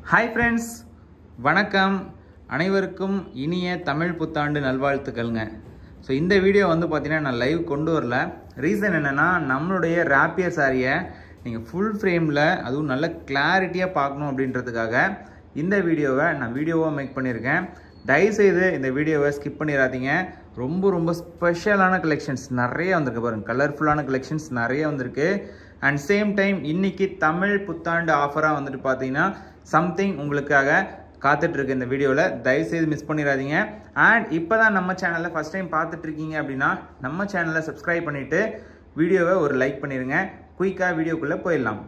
hi friends வணக்கம் அனைவருக்கும் இனிய தமிழ் புத்தாண்டு நல்வாழ்த்துக்கள்ங்க ஸோ இந்த வீடியோ வந்து பார்த்தீங்கன்னா நான் லைவ் கொண்டு வரல ரீசன் என்னென்னா நம்மளுடைய ராப்பியர் சாரியை நீங்கள் ஃபுல் ஃப்ரேமில் அதுவும் நல்ல கிளாரிட்டியாக பார்க்கணும் அப்படின்றதுக்காக இந்த வீடியோவை நான் வீடியோவாக மேக் பண்ணியிருக்கேன் தயவுசெய்து இந்த வீடியோவை ஸ்கிப் பண்ணிடாதீங்க ரொம்ப ரொம்ப ஸ்பெஷலான கலெக்ஷன்ஸ் நிறைய வந்திருக்கு பாருங்க கலர்ஃபுல்லான கலெக்ஷன்ஸ் நிறைய வந்திருக்கு அண்ட் சேம் டைம் இன்னைக்கு தமிழ் புத்தாண்டு ஆஃபராக வந்துட்டு பார்த்தீங்கன்னா சம்திங் உங்களுக்காக காத்துட்டு இருக்கு இந்த வீடியோவில் தயவுசெய்து மிஸ் பண்ணிடாதீங்க அண்ட் இப்போ தான் நம்ம சேனலில் ஃபஸ்ட் டைம் பார்த்துட்டு இருக்கீங்க அப்படின்னா நம்ம சேனலை சப்ஸ்கிரைப் பண்ணிவிட்டு வீடியோவை ஒரு லைக் பண்ணிடுங்க குயிக்காக வீடியோக்குள்ளே போயிடலாம்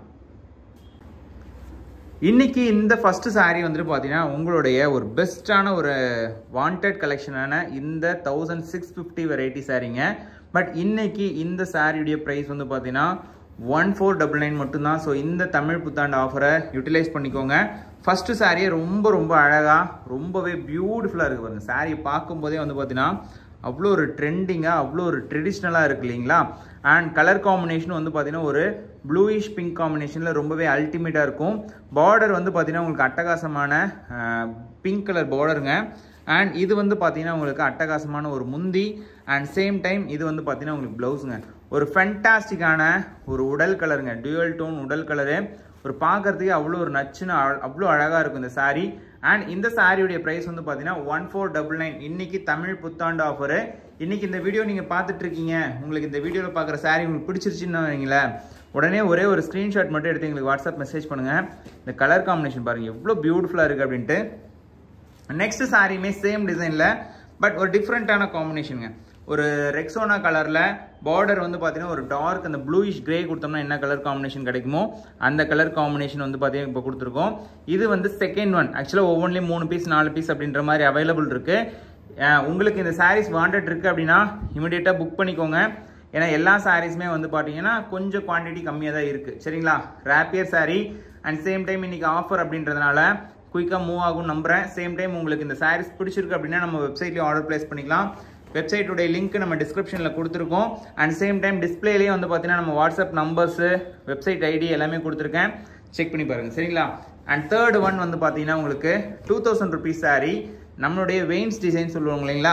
இன்னைக்கு இந்த ஃபர்ஸ்ட் saree வந்துட்டு பார்த்தீங்கன்னா உங்களுடைய ஒரு பெஸ்ட்டான ஒரு வாண்டட் கலெக்ஷனான இந்த தௌசண்ட் சிக்ஸ் ஃபிஃப்டி வெரைட்டி சாரீங்க பட் இன்னைக்கு இந்த சாரியுடைய ப்ரைஸ் வந்து பார்த்தீங்கன்னா ஒன் ஃபோர் டபுள் நைன் மட்டும்தான் ஸோ இந்த தமிழ் புத்தாண்டு ஆஃபரை யூட்டிலைஸ் பண்ணிக்கோங்க ஃபர்ஸ்ட் சாரியே ரொம்ப ரொம்ப அழகாக ரொம்பவே பியூட்டிஃபுல்லாக இருக்குது பாருங்க சாரியை பார்க்கும்போதே வந்து பார்த்தீங்கன்னா அவ்வளோ ஒரு ட்ரெண்டிங்காக அவ்வளோ ஒரு ட்ரெடிஷ்னலாக இருக்கு இல்லைங்களா அண்ட் கலர் காம்பினேஷன் வந்து பார்த்தீங்கன்னா ஒரு ப்ளூயிஷ் பிங்க் காம்பினேஷனில் ரொம்பவே அல்டிமேட்டாக இருக்கும் பார்டர் வந்து பார்த்தீங்கன்னா உங்களுக்கு அட்டகாசமான பிங்க் கலர் பார்டருங்க அண்ட் இது வந்து பார்த்தீங்கன்னா உங்களுக்கு அட்டகாசமான ஒரு முந்தி அண்ட் சேம் டைம் இது வந்து பார்த்தீங்கன்னா உங்களுக்கு ப்ளவுஸுங்க ஒரு ஃபென்டாஸ்டிக்கான ஒரு உடல் கலருங்க டியூவல் டோன் உடல் கலரு ஒரு பார்க்கறதுக்கு அவ்வளோ ஒரு நச்சுன்னு அழ- அவ்வளோ அழகாக இருக்கும் இந்த saree அண்ட் இந்த சாரியுடைய ப்ரைஸ் வந்து பார்த்தீங்கன்னா ஒன் ஃபோர் டபுள் நைன் இன்னைக்கு தமிழ் புத்தாண்டு ஆஃபரு இன்னைக்கு இந்த வீடியோ நீங்கள் பார்த்துட்டு இருக்கீங்க உங்களுக்கு இந்த வீடியோவில் பார்க்குற saree உங்களுக்கு பிடிச்சிருச்சுன்னு வைங்களேன் உடனே ஒரே ஒரு ஸ்க்ரீன்ஷாட் மட்டும் எடுத்து எங்களுக்கு வாட்ஸ்அப் மெசேஜ் பண்ணுங்கள் இந்த கலர் காம்பினேஷன் பாருங்கள் எவ்வளோ பியூட்டிஃபுல்லாக இருக்குது அப்படின்ட்டு நெக்ஸ்ட் சாரியுமே சேம் டிசைனில் பட் ஒரு டிஃப்ரெண்ட்டான காம்பினேஷனுங்க ஒரு ரெக்ஸோனா கலரில் பார்டர் வந்து பார்த்தீங்கன்னா ஒரு டார்க் அந்த ப்ளூயிஷ் கிரே கொடுத்தோம்னா என்ன கலர் காம்பினேஷன் கிடைக்குமோ அந்த கலர் காம்பினேஷன் வந்து பார்த்தீங்கன்னா இப்போ கொடுத்துருக்கோம் இது வந்து செகண்ட் ஒன் ஆக்சுவலாக ஒவ்வொன்றிலையும் மூணு பீஸ் நாலு பீஸ் அப்படின்ற மாதிரி அவைலபிள் இருக்குது உங்களுக்கு இந்த சாரீஸ் வாண்டட் இருக்குது அப்படின்னா இமிடியேட்டாக புக் பண்ணிக்கோங்க ஏன்னா எல்லா சாரீஸுமே வந்து பார்த்தீங்கன்னா கொஞ்சம் குவான்டிட்டி கம்மியாக தான் இருக்குது சரிங்களா rapier saree and same time இன்னைக்கு ஆஃபர் அப்படின்றதுனால குயிக்காக மூவ் ஆகும் நம்புறேன் சேம் டைம் உங்களுக்கு இந்த சாரீஸ் பிடிச்சிருக்கு அப்படின்னா நம்ம வெப்சைட்லேயும் ஆர்டர் ப்ளேஸ் பண்ணிக்கலாம் வெப்சைட்டுடைய லிங்க் நம்ம டிஸ்கிரிப்ஷனில் கொடுத்துருக்கோம் அண்ட் சேம் டைம் டிஸ்பிளேலேயே வந்து பார்த்தீங்கன்னா நம்ம வாட்ஸ்அப் நம்பர்ஸு வெப்சைட் ஐடி எல்லாமே கொடுத்துருக்கேன் செக் பண்ணி பாருங்கள் சரிங்களா அண்ட் தேர்ட் ஒன் வந்து பார்த்தீங்கன்னா உங்களுக்கு டூ தௌசண்ட் ருபீஸ் saree நம்மளுடைய வெயின்ஸ் டிசைன் சொல்லுவாங்க இல்லைங்களா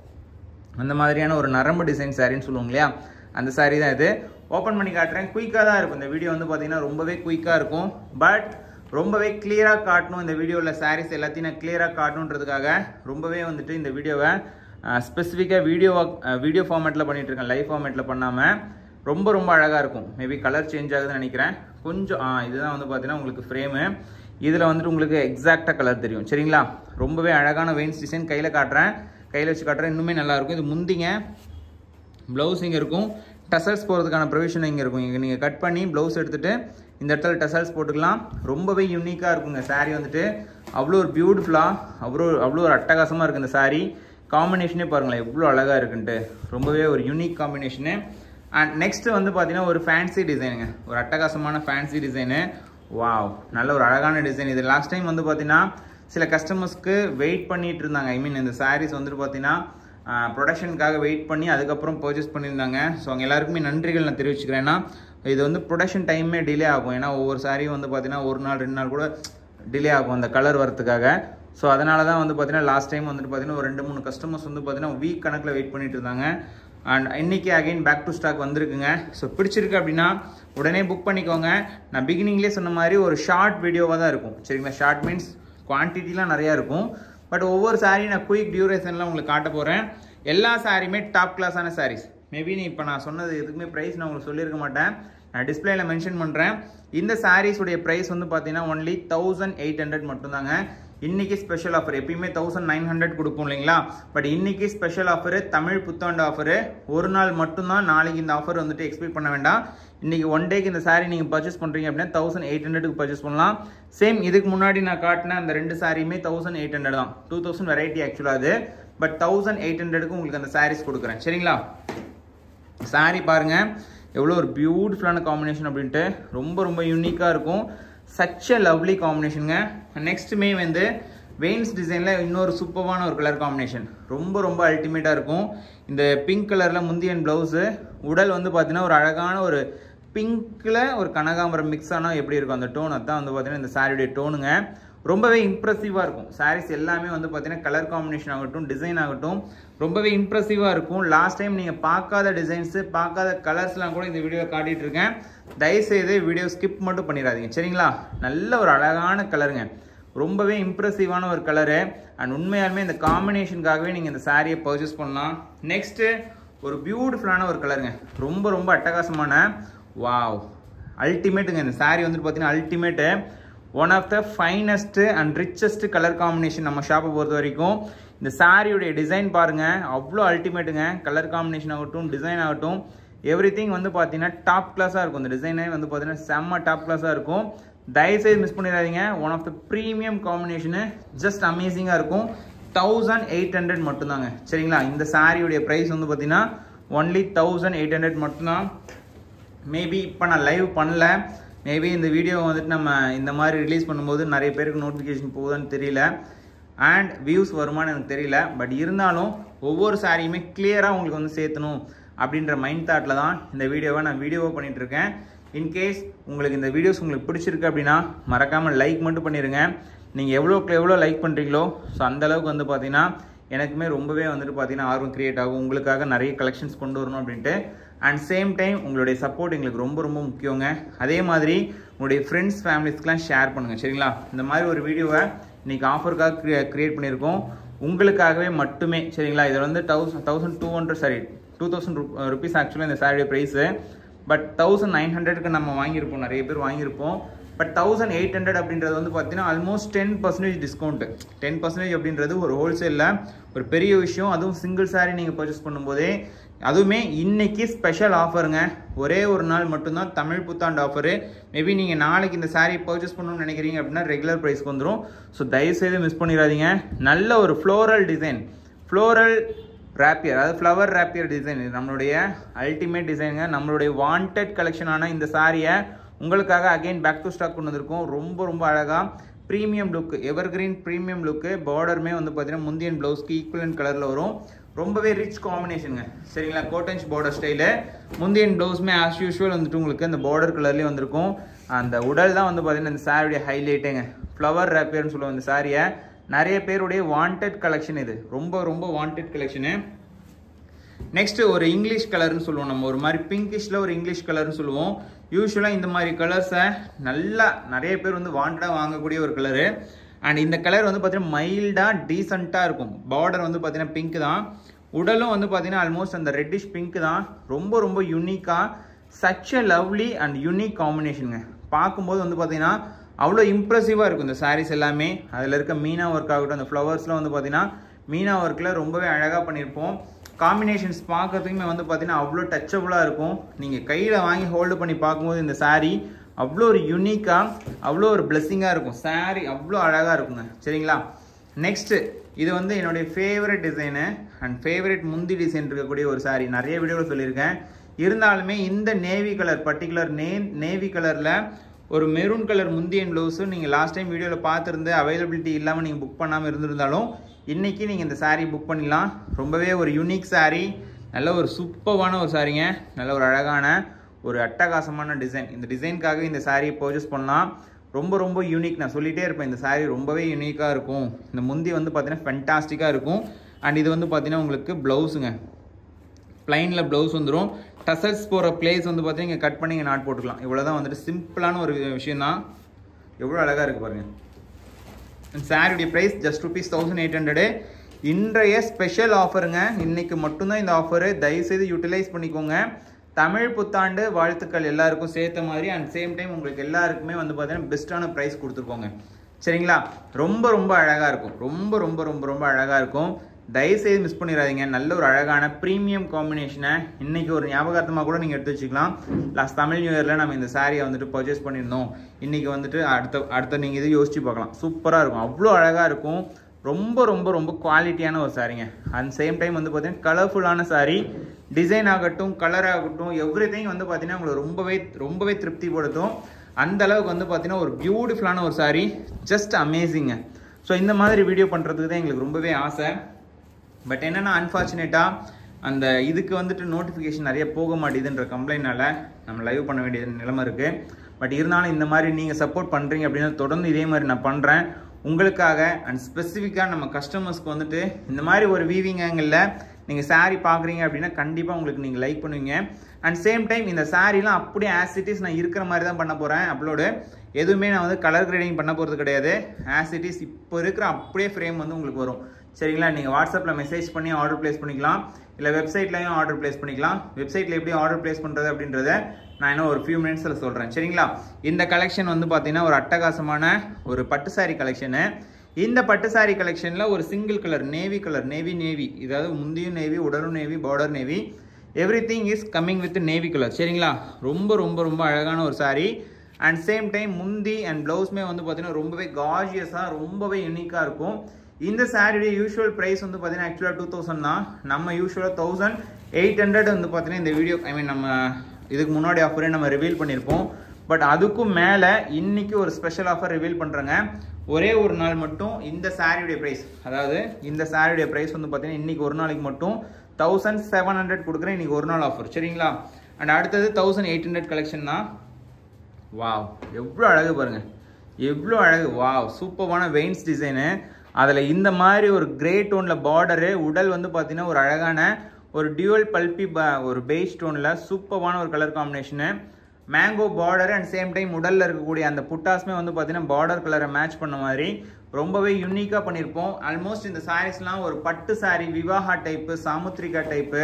அந்த மாதிரியான ஒரு நரம்பு டிசைன் சாரின்னு சொல்லுவோம் இல்லையா அந்த saree தான் இது ஓப்பன் பண்ணி காட்டுறேன் குயிக்காக தான் இருக்கும் இந்த வீடியோ வந்து பார்த்தீங்கன்னா ரொம்பவே குயிக்காக இருக்கும் பட் ரொம்பவே கிளியராக காட்டணும் இந்த வீடியோவில் sarees எல்லாத்தையும் நான் கிளியராக காட்டணுன்றதுக்காக ரொம்பவே வந்துட்டு இந்த வீடியோவை ஸ்பெசிஃபிக்காக வீடியோ வீடியோ ஃபார்மேட்டில் பண்ணிட்டு இருக்கேன் லைவ் ஃபார்மேட்டில் பண்ணாமல் ரொம்ப ரொம்ப அழகாக இருக்கும் மேபி கலர் சேஞ்ச் ஆகுதுன்னு நினைக்கிறேன் கொஞ்சம் ஆ இதுதான் வந்து பார்த்தீங்கன்னா உங்களுக்கு ஃப்ரேமு இதில் வந்துட்டு உங்களுக்கு எக்ஸாக்டாக கலர் தெரியும் சரிங்களா ரொம்பவே அழகான வெயின்ஸ் டிசைன் கையில் காட்டுறேன் கையில் வச்சு காட்டுறேன் இன்னுமே நல்லா இருக்கும் இது முந்திங்க ப்ளவுஸ் இங்கே இருக்கும் டசல்ஸ் போகிறதுக்கான ப்ரொவிஷன் இங்கே இருக்கும் இங்கே நீங்கள் கட் பண்ணி ப்ளவுஸ் எடுத்துகிட்டு இந்த இடத்துல டசல்ஸ் போட்டுக்கலாம் ரொம்பவே யூனிக்காக இருக்குங்க saree வந்துட்டு அவ்வளோ ஒரு பியூட்டிஃபுல்லாக அவ்வளோ அவ்வளோ ஒரு அட்டகாசமாக இருக்குது இந்த saree காம்பினேஷனே பாருங்களேன் எவ்வளோ அழகாக இருக்குன்ட்டு ரொம்பவே ஒரு யூனிக் காம்பினேஷனு அண்ட் நெக்ஸ்ட்டு வந்து பார்த்தீங்கன்னா ஒரு ஃபேன்சி டிசைனுங்க ஒரு அட்டகாசமான ஃபேன்சி டிசைனு வாவ் நல்ல ஒரு அழகான டிசைன் இது லாஸ்ட் டைம் வந்து பார்த்தீங்கன்னா சில கஸ்டமர்ஸ்க்கு வெயிட் பண்ணிட்டு இருந்தாங்க ஐ மீன் இந்த sarees வந்துட்டு பார்த்தீங்கன்னா ப்ரொடக்ஷனுக்காக வெயிட் பண்ணி அதுக்கப்புறம் பர்ச்சேஸ் பண்ணியிருந்தாங்க ஸோ அவங்க எல்லாருக்குமே நன்றிகள் நான் தெரிவிச்சுக்கிறேன் ஏன்னா இது வந்து ப்ரொடக்ஷன் டைமே டிலே ஆகும் ஏன்னா ஒவ்வொரு சாரியும் வந்து பார்த்தீங்கன்னா ஒரு நாள் ரெண்டு நாள் கூட டிலே ஆகும் அந்த கலர் வரத்துக்காக ஸோ அதனால தான் வந்து பார்த்தீங்கன்னா லாஸ்ட் டைம் வந்துட்டு பார்த்தீங்கன்னா ஒரு ரெண்டு மூணு கஸ்டமர்ஸ் வந்து பார்த்தீங்கன்னா வீக் கணக்கில் வெயிட் பண்ணிட்டு இருந்தாங்க அண்ட் இன்னைக்கு அகைன் பேக் டு ஸ்டாக் வந்திருக்குங்க ஸோ பிடிச்சிருக்கு அப்படின்னா உடனே புக் பண்ணிக்கோங்க நான் பிகினிங்லேயே சொன்ன மாதிரி ஒரு ஷார்ட் வீடியோவாக தான் இருக்கும் சரிங்களா ஷார்ட் மீன்ஸ் குவான்டிட்டிலாம் நிறையா இருக்கும் பட் ஒவ்வொரு saree நான் குயிக் டியூரேஷன்லாம் உங்களுக்கு காட்ட போகிறேன் எல்லா சாரியுமே டாப் கிளாஸான sarees மேபி நீ இப்போ நான் சொன்னது எதுக்குமே ப்ரைஸ் நான் உங்களுக்கு சொல்லியிருக்க மாட்டேன் நான் டிஸ்பிளேல மென்ஷன் பண்ணுறேன் இந்த sarees உடைய ப்ரைஸ் வந்து பார்த்தீங்கன்னா ஒன்லி தௌசண்ட் எயிட் ஹண்ட்ரட் மட்டும்தாங்க இன்னைக்கு ஸ்பெஷல் ஆஃபர் எப்பயுமே தௌசண்ட் நைன் ஹண்ட்ரட் கொடுப்போம் இல்லைங்களா பட் இன்னைக்கு ஸ்பெஷல் ஆஃபர் தமிழ் புத்தாண்டு ஆஃபர் ஒரு நாள் மட்டும்தான் நாளைக்கு இந்த ஆஃபர் வந்துட்டு எக்ஸ்பெக்ட் பண்ண வேண்டாம் இன்னைக்கு ஒன் டேக்கு இந்த saree நீங்கள் பர்ச்சேஸ் பண்ணுறீங்க அப்படின்னா தௌசண்ட் எயிட் ஹண்ட்ரடுக்கு பர்ச்சேஸ் பண்ணலாம் சேம் இதுக்கு முன்னாடி நான் காட்டின அந்த ரெண்டு சாரியுமே தௌசண்ட் எயிட் ஹண்ட்ரட் தான் டூ தௌசண்ட் வெரைட்டி ஆக்சுவலாக அது பட் தௌசண்ட் எயிட் ஹண்ட்ரடுக்கு உங்களுக்கு அந்த sarees கொடுக்குறேன் சரிங்களா saree பாருங்க எவ்வளோ ஒரு பியூட்டிஃபுல்லான காம்பினேஷன் அப்படின்ட்டு ரொம்ப ரொம்ப யூனிக்காக இருக்கும் சச் அ லவ்லி காம்பினேஷனுங்க நெக்ஸ்ட்டுமே வந்து வெயின்ஸ் டிசைனில் இன்னொரு சூப்பரான ஒரு கலர் காம்பினேஷன் ரொம்ப ரொம்ப அல்டிமேட்டாக இருக்கும் இந்த பிங்க் கலரில் முந்தியன் ப்ளவுஸு உடல் வந்து பார்த்தீங்கன்னா ஒரு அழகான ஒரு பிங்க்கில் ஒரு கனகாம்பரம் மிக்ஸ் ஆனால் எப்படி இருக்கும் அந்த டோன் அதான் வந்து பார்த்தீங்கன்னா இந்த சாரியுடைய டோனுங்க ரொம்பவே இம்ப்ரெசிவாக இருக்கும் சாரீஸ் எல்லாமே வந்து பார்த்தீங்கன்னா கலர் காம்பினேஷன் ஆகட்டும் டிசைன் ஆகட்டும் ரொம்பவே இம்ப்ரெசிவாக இருக்கும் லாஸ்ட் டைம் நீங்கள் பார்க்காத டிசைன்ஸு பார்க்காத கலர்ஸ்லாம் கூட இந்த வீடியோவில் காட்டிகிட்டு இருக்கேன் தயவுசெய்து வீடியோ ஸ்கிப் மட்டும் பண்ணிடாதீங்க சரிங்களா நல்ல ஒரு அழகான கலருங்க ரொம்பவே இம்ப்ரெசிவான ஒரு கலரு அண்ட் உண்மையாலுமே இந்த காம்பினேஷனுக்காகவே நீங்கள் இந்த சாரியை பர்ச்சேஸ் பண்ணலாம் நெக்ஸ்ட்டு ஒரு பியூட்டிஃபுல்லான ஒரு கலருங்க ரொம்ப ரொம்ப அட்டகாசமான வாவ் அல்டிமேட்டுங்க இந்த சாரீ வந்துட்டு பார்த்தீங்கன்னா ultimate one of the finest and richest colour combination நம்ம ஷாப்பை பொறுத்த வரைக்கும் இந்த சாரியுடைய டிசைன் பாருங்கள் அவ்வளோ அல்டிமேட்டுங்க கலர் காம்பினேஷன் ஆகட்டும் டிசைன் ஆகட்டும் எவ்ரி திங் வந்து பார்த்தீங்கன்னா டாப் கிளாஸாக இருக்கும் இந்த டிசைனே வந்து பார்த்தீங்கன்னா செம்ம டாப் கிளாஸாக இருக்கும் தயவுசெய்து மிஸ் பண்ணிடாதீங்க one of the premium combination just அமேசிங்காக இருக்கும் தௌசண்ட் எயிட் ஹண்ட்ரட் மட்டும்தாங்க சரிங்களா இந்த சாரியுடைய ப்ரைஸ் வந்து பார்த்தீங்கன்னா ஒன்லி தௌசண்ட் எயிட் ஹண்ட்ரட் மட்டும்தான் மேபி இப்போ நான் லைவ் பண்ணல மேபி இந்த வீடியோ வந்துட்டு நம்ம இந்த மாதிரி ரிலீஸ் பண்ணும்போது நிறைய பேருக்கு நோட்டிஃபிகேஷன் போகுதான்னு தெரியல அண்ட் வியூஸ் வருமானு எனக்கு தெரியல பட் இருந்தாலும் ஒவ்வொரு சாரியுமே கிளியராக உங்களுக்கு வந்து சேர்த்தணும் அப்படின்ற மைண்ட் தாட்டில் தான் இந்த வீடியோவை நான் வீடியோவை பண்ணிட்டு இருக்கேன் இன்கேஸ் உங்களுக்கு இந்த வீடியோஸ் உங்களுக்கு பிடிச்சிருக்கு அப்படின்னா மறக்காமல் லைக் மட்டும் பண்ணிடுங்க நீங்கள் எவ்வளோக்கு எவ்வளோ லைக் பண்ணுறீங்களோ ஸோ அந்தளவுக்கு வந்து பார்த்தீங்கன்னா எனக்குமே ரொம்பவே வந்துட்டு பார்த்தீங்கன்னா ஆர்வம் கிரியேட் ஆகும் உங்களுக்காக நிறைய கலெக்ஷன்ஸ் கொண்டு வரணும் அப்படின்ட்டு அண்ட் சேம் டைம் உங்களுடைய சப்போர்ட் எங்களுக்கு ரொம்ப ரொம்ப முக்கியங்க அதே மாதிரி உங்களுடைய ஃப்ரெண்ட்ஸ் ஃபேமிலிஸ்க்கெலாம் ஷேர் பண்ணுங்கள் சரிங்களா இந்த மாதிரி ஒரு வீடியோவை இன்றைக்கி ஆஃபருக்காக க்ரியே க்ரியேட் பண்ணியிருக்கோம் உங்களுக்காகவே மட்டுமே சரிங்களா இதில் வந்து thousand thousand two hundred sari two thousand rupees ஆக்சுவலாக இந்த சாரியோட ப்ரைஸு பட் தௌசண்ட் நைன் ஹண்ட்ரடுக்கு நம்ம வாங்கியிருப்போம் நிறைய பேர் வாங்கியிருப்போம் பட் தௌசண்ட் எயிட் ஹண்ட்ரட் அப்படின்றது வந்து பார்த்தீங்கன்னா almost ten percentage discount ten percentage அப்படின்றது ஒரு ஹோல்சேலில் ஒரு பெரிய விஷயம் அதுவும் சிங்கிள் சாரி நீங்கள் பர்ச்சேஸ் பண்ணும்போதே அதுவுமே இன்னைக்கு ஸ்பெஷல் ஆஃபருங்க ஒரே ஒரு நாள் மட்டும்தான் தமிழ் புத்தாண்டு ஆஃபரு மேபி நீங்கள் நாளைக்கு இந்த சாரீ பர்ச்சேஸ் பண்ணணும்னு நினைக்கிறீங்க அப்படின்னா ரெகுலர் ப்ரைஸ்க்கு வந்துடும் ஸோ தயவுசெய்து மிஸ் பண்ணிடாதீங்க நல்ல ஒரு ஃப்ளோரல் டிசைன் ஃப்ளோரல் ரேப்பியர் அதாவது ஃப்ளவர் ரேப்பியர் டிசைன் இது நம்மளுடைய அல்டிமேட் டிசைனுங்க நம்மளுடைய வாண்டட் கலெக்ஷனான இந்த சாரியை உங்களுக்காக அகைன் பேக் டு ஸ்டாக் கொண்டு வந்திருக்கோம் ரொம்ப ரொம்ப அழகாக premium look evergreen premium look பார்டருமே வந்து பார்த்தீங்கன்னா முந்தியன் ப்ளவுஸ்க்கு ஈக்குவலன் கலரில் வரும் ரொம்பவே ரிச் காம்பினேஷனுங்க சரிங்களா கோட்டன்ஸ் பார்டர் ஸ்டைலு முந்தியன் ப்ளவுஸுமே ஆஸ் யூஷுவல் வந்துட்டு உங்களுக்கு அந்த பார்டர் கலர்லேயே வந்திருக்கும் அந்த உடல் தான் வந்து பார்த்தீங்கன்னா இந்த சாரியுடைய ஹைலைட்டுங்க ஃப்ளவர் ரேப்பியர்னு சொல்லுவோம் இந்த சாரியை நிறைய பேருடைய வாண்டட் கலெக்ஷன் இது ரொம்ப ரொம்ப வாண்டட் கலெக்ஷனு நெக்ஸ்ட் ஒரு இங்கிலீஷ் கலர்னு சொல்லுவோம் நம்ம ஒரு மாதிரி பிங்கிஷில் ஒரு இங்கிலீஷ் கலர்னு சொல்லுவோம் யூஸ்வலாக இந்த மாதிரி கலர்ஸை நல்லா நிறைய பேர் வந்து வாண்டடாக வாங்கக்கூடிய ஒரு கலரு அண்ட் இந்த கலர் வந்து பார்த்தீங்கன்னா மைல்டாக டீசெண்டாக இருக்கும் பார்டர் வந்து பார்த்தீங்கன்னா பிங்க் தான் உடலும் வந்து பார்த்தீங்கன்னா ஆல்மோஸ்ட் அந்த ரெட்டிஷ் பிங்க் தான் ரொம்ப ரொம்ப யூனிக்காக such a lovely and unique காம்பினேஷனுங்க பார்க்கும்போது வந்து பார்த்தீங்கன்னா அவ்வளோ இம்ப்ரெசிவாக இருக்கும் இந்த சாரீஸ் எல்லாமே அதில் இருக்க மீனா ஒர்க் ஆகட்டும் அந்த ஃப்ளவர்ஸ்லாம் வந்து பார்த்தீங்கன்னா மீனா ஒர்க்கில் ரொம்பவே அழகாக பண்ணியிருப்போம் காம்பினேஷன்ஸ் பார்க்கறதுக்குமே வந்து பார்த்தீங்கன்னா அவ்வளோ டச்சபுளாக இருக்கும் நீங்கள் கையில் வாங்கி ஹோல்டு பண்ணி பார்க்கும்போது இந்த சாரீ அவ்வளோ ஒரு யூனிக்காக அவ்வளோ ஒரு பிளெஸ்ஸிங்காக இருக்கும் சாரீ அவ்வளோ அழகாக இருக்குங்க சரிங்களா நெக்ஸ்ட்டு இது வந்து என்னுடைய ஃபேவரட் டிசைனு அண்ட் ஃபேவரட் முந்தி டிசைன் இருக்கக்கூடிய ஒரு சாரீ நிறைய வீடியோவில் சொல்லியிருக்கேன் இருந்தாலுமே இந்த நேவி கலர் பர்டிகுலர் நே நேவி கலரில் ஒரு மெரூன் கலர் முந்தியன் ப்ளவுஸும் நீங்கள் லாஸ்ட் டைம் வீடியோவில் பார்த்துருந்து அவைலபிலிட்டி இல்லாமல் நீங்கள் புக் பண்ணாமல் இருந்திருந்தாலும் இன்றைக்கி நீங்கள் இந்த சாரீ புக் பண்ணிடலாம் ரொம்பவே ஒரு யூனிக் சாரீ நல்ல ஒரு சூப்பர்வான ஒரு சாரீங்க நல்ல ஒரு அழகான ஒரு அட்டகாசமான டிசைன் இந்த டிசைனுக்காக இந்த சாரியை பர்ச்சேஸ் பண்ணலாம் ரொம்ப ரொம்ப யூனிக் நான் சொல்லிகிட்டே இருப்பேன் இந்த சாரீ ரொம்பவே யூனிக்காக இருக்கும் இந்த முந்தி வந்து பார்த்தீங்கன்னா ஃபென்டாஸ்டிக்காக இருக்கும் அண்ட் இது வந்து பார்த்தீங்கன்னா உங்களுக்கு ப்ளவுஸுங்க ப்ளைனில் ப்ளவுஸ் வந்துடும் டசல்ஸ் போகிற பிளேஸ் வந்து பார்த்தீங்கன்னா இங்கே கட் பண்ணி இங்கே நாட் போட்டுக்கலாம் இவ்வளோ தான் வந்துட்டு சிம்பிளான ஒரு விஷயம் தான் எவ்வளோ அழகாக இருக்குது பாருங்கள் சாரியுடைய price just rupees thousand eight hundred இன்றைய ஸ்பெஷல் ஆஃபருங்க இன்னைக்கு மட்டும்தான் இந்த ஆஃபரு தயவுசெய்து யூட்டிலைஸ் பண்ணிக்கோங்க தமிழ் புத்தாண்டு வாழ்த்துக்கள் எல்லாருக்கும் சேர்த்த மாதிரி அண்ட் சேம் டைம் உங்களுக்கு எல்லாருக்குமே வந்து பார்த்தீங்கன்னா பெஸ்ட்டான ப்ரைஸ் கொடுத்துருக்கோங்க சரிங்களா ரொம்ப ரொம்ப அழகாக இருக்கும் ரொம்ப ரொம்ப ரொம்ப ரொம்ப அழகாக இருக்கும் தயவுசெய்து மிஸ் பண்ணிடாதீங்க நல்ல ஒரு அழகான ப்ரீமியம் காம்பினேஷனை இன்னைக்கு ஒரு ஞாபகார்த்தமாக கூட நீங்கள் எடுத்து வச்சுக்கலாம் லாஸ்ட் தமிழ் நியூ இயரில் நம்ம இந்த சாரியை வந்துட்டு பர்ச்சேஸ் பண்ணியிருந்தோம் இன்னைக்கு வந்துட்டு அடுத்த அடுத்த நீங்கள் இது யோசிச்சு பார்க்கலாம் சூப்பராக இருக்கும் அவ்வளோ அழகாக இருக்கும் ரொம்ப ரொம்ப ரொம்ப குவாலிட்டியான ஒரு சாரிங்க அண்ட் சேம் டைம் வந்து பார்த்தீங்கன்னா கலர்ஃபுல்லான சாரி டிசைன் ஆகட்டும் கலர் ஆகட்டும் எவ்ரி திங் வந்து பார்த்தீங்கன்னா உங்களை ரொம்பவே ரொம்பவே திருப்திப்படுத்தும் அந்த அளவுக்கு வந்து பார்த்தீங்கன்னா ஒரு பியூட்டிஃபுல்லான ஒரு சாரி ஜஸ்ட் அமேசிங்க ஸோ இந்த மாதிரி வீடியோ பண்ணுறதுக்கு தான் எங்களுக்கு ரொம்பவே ஆசை பட் என்னென்னா அன்ஃபார்ச்சுனேட்டாக அந்த இதுக்கு வந்துட்டு நோட்டிஃபிகேஷன் நிறைய போக மாட்டேதுன்ற கம்ப்ளைண்ட்னால நம்ம லைவ் பண்ண வேண்டிய நிலைமை இருக்குது பட் இருந்தாலும் இந்த மாதிரி நீங்கள் சப்போர்ட் பண்ணுறீங்க அப்படின்னா தொடர்ந்து இதே மாதிரி நான் பண்ணுறேன் உங்களுக்காக அண்ட் ஸ்பெசிஃபிக்காக நம்ம கஸ்டமர்ஸ்க்கு வந்துட்டு இந்த மாதிரி ஒரு வீவிங் ஆங்கிளில் நீங்கள் saree பார்க்குறீங்க அப்படின்னா கண்டிப்பாக உங்களுக்கு நீங்கள் லைக் பண்ணுவீங்க அண்ட் சேம் டைம் இந்த சாரீலாம் அப்படியே ஆசிட்டிஸ் நான் இருக்கிற மாதிரி தான் பண்ண போகிறேன் அப்லோடு எதுவுமே நான் வந்து கலர் கிரேடிங் பண்ண போகிறது கிடையாது ஆசிட்டிஸ் இப்போ இருக்கிற அப்படியே ஃப்ரேம் வந்து உங்களுக்கு வரும் சரிங்களா நீங்கள் வாட்ஸ்அப்பில் மெசேஜ் பண்ணி ஆர்டர் ப்ளேஸ் பண்ணிக்கலாம் இல்லை வெப்சைட்லையும் ஆர்டர் ப்ளேஸ் பண்ணிக்கலாம் வெப்சைட்டில் எப்படி ஆர்டர் ப்ளேஸ் பண்ணுறது அப்படின்றத நான் இன்னும் ஒரு ஃபியூ மினிட்ஸில் சொல்கிறேன் சரிங்களா இந்த கலெக்ஷன் வந்து பார்த்தீங்கன்னா ஒரு அட்டகாசமான ஒரு பட்டு சாரி கலெக்ஷனு இந்த பட்டு சாரி கலெக்ஷனில் ஒரு single colour navy colour navy navy இதாவது முந்தியும் நேவி உடலும் navy border navy everything is coming with navy colour சரிங்களா ரொம்ப ரொம்ப ரொம்ப அழகான ஒரு சாரி அண்ட் சேம் டைம் முந்தி அண்ட் ப்ளவுஸ்மே வந்து பார்த்தீங்கன்னா ரொம்பவே காஜியஸாக ரொம்பவே யூனிக்காக இருக்கும் இந்த சாரியுடைய யூஷுவல் ப்ரைஸ் வந்து பார்த்தீங்கன்னா ஆக்சுவலாக டூ தௌசண்ட் தான் நம்ம யூஷுவலாக தௌசண்ட் எயிட் ஹண்ட்ரட் வந்து பார்த்தீங்கன்னா இந்த வீடியோ ஐ மீன் நம்ம இதுக்கு முன்னாடி ஆஃபரே நம்ம ரிவீல் பண்ணியிருப்போம் பட் அதுக்கும் மேலே இன்னைக்கு ஒரு ஸ்பெஷல் ஆஃபர் ரிவீல் பண்ணுறேங்க ஒரே ஒரு நாள் மட்டும் இந்த சாரியுடைய ப்ரைஸ் அதாவது இந்த சாரியுடைய ப்ரைஸ் வந்து பார்த்தீங்கன்னா இன்னைக்கு ஒரு நாளைக்கு மட்டும் தௌசண்ட் செவன் ஹண்ட்ரட் கொடுக்குறேன் இன்னைக்கு ஒரு நாள் ஆஃபர் சரிங்களா அண்ட் அடுத்தது தௌசண்ட் எயிட் ஹண்ட்ரட் கலெக்ஷன் தான் வாவ் எவ்வளோ அழகு பாருங்க எவ்வளோ அழகு வாவ் சூப்பரான வெயின்ஸ் டிசைனு அதில் இந்த மாதிரி ஒரு கிரே டோனில் பார்டரு உடல் வந்து பார்த்தீங்கன்னா ஒரு அழகான ஒரு டியூவல் பல்பி ஒரு பெய்ஸ் டோனில் சூப்பரான ஒரு colour combination mango border and same time உடலில் இருக்கக்கூடிய அந்த புட்டாஸ்மே வந்து பார்த்தீங்கன்னா பார்டர் கலரை மேட்ச் பண்ண மாதிரி ரொம்பவே யூனிக்காக பண்ணியிருப்போம் ஆல்மோஸ்ட் இந்த சாரீஸ்லாம் ஒரு பட்டு sari Vivaha type Samudrika type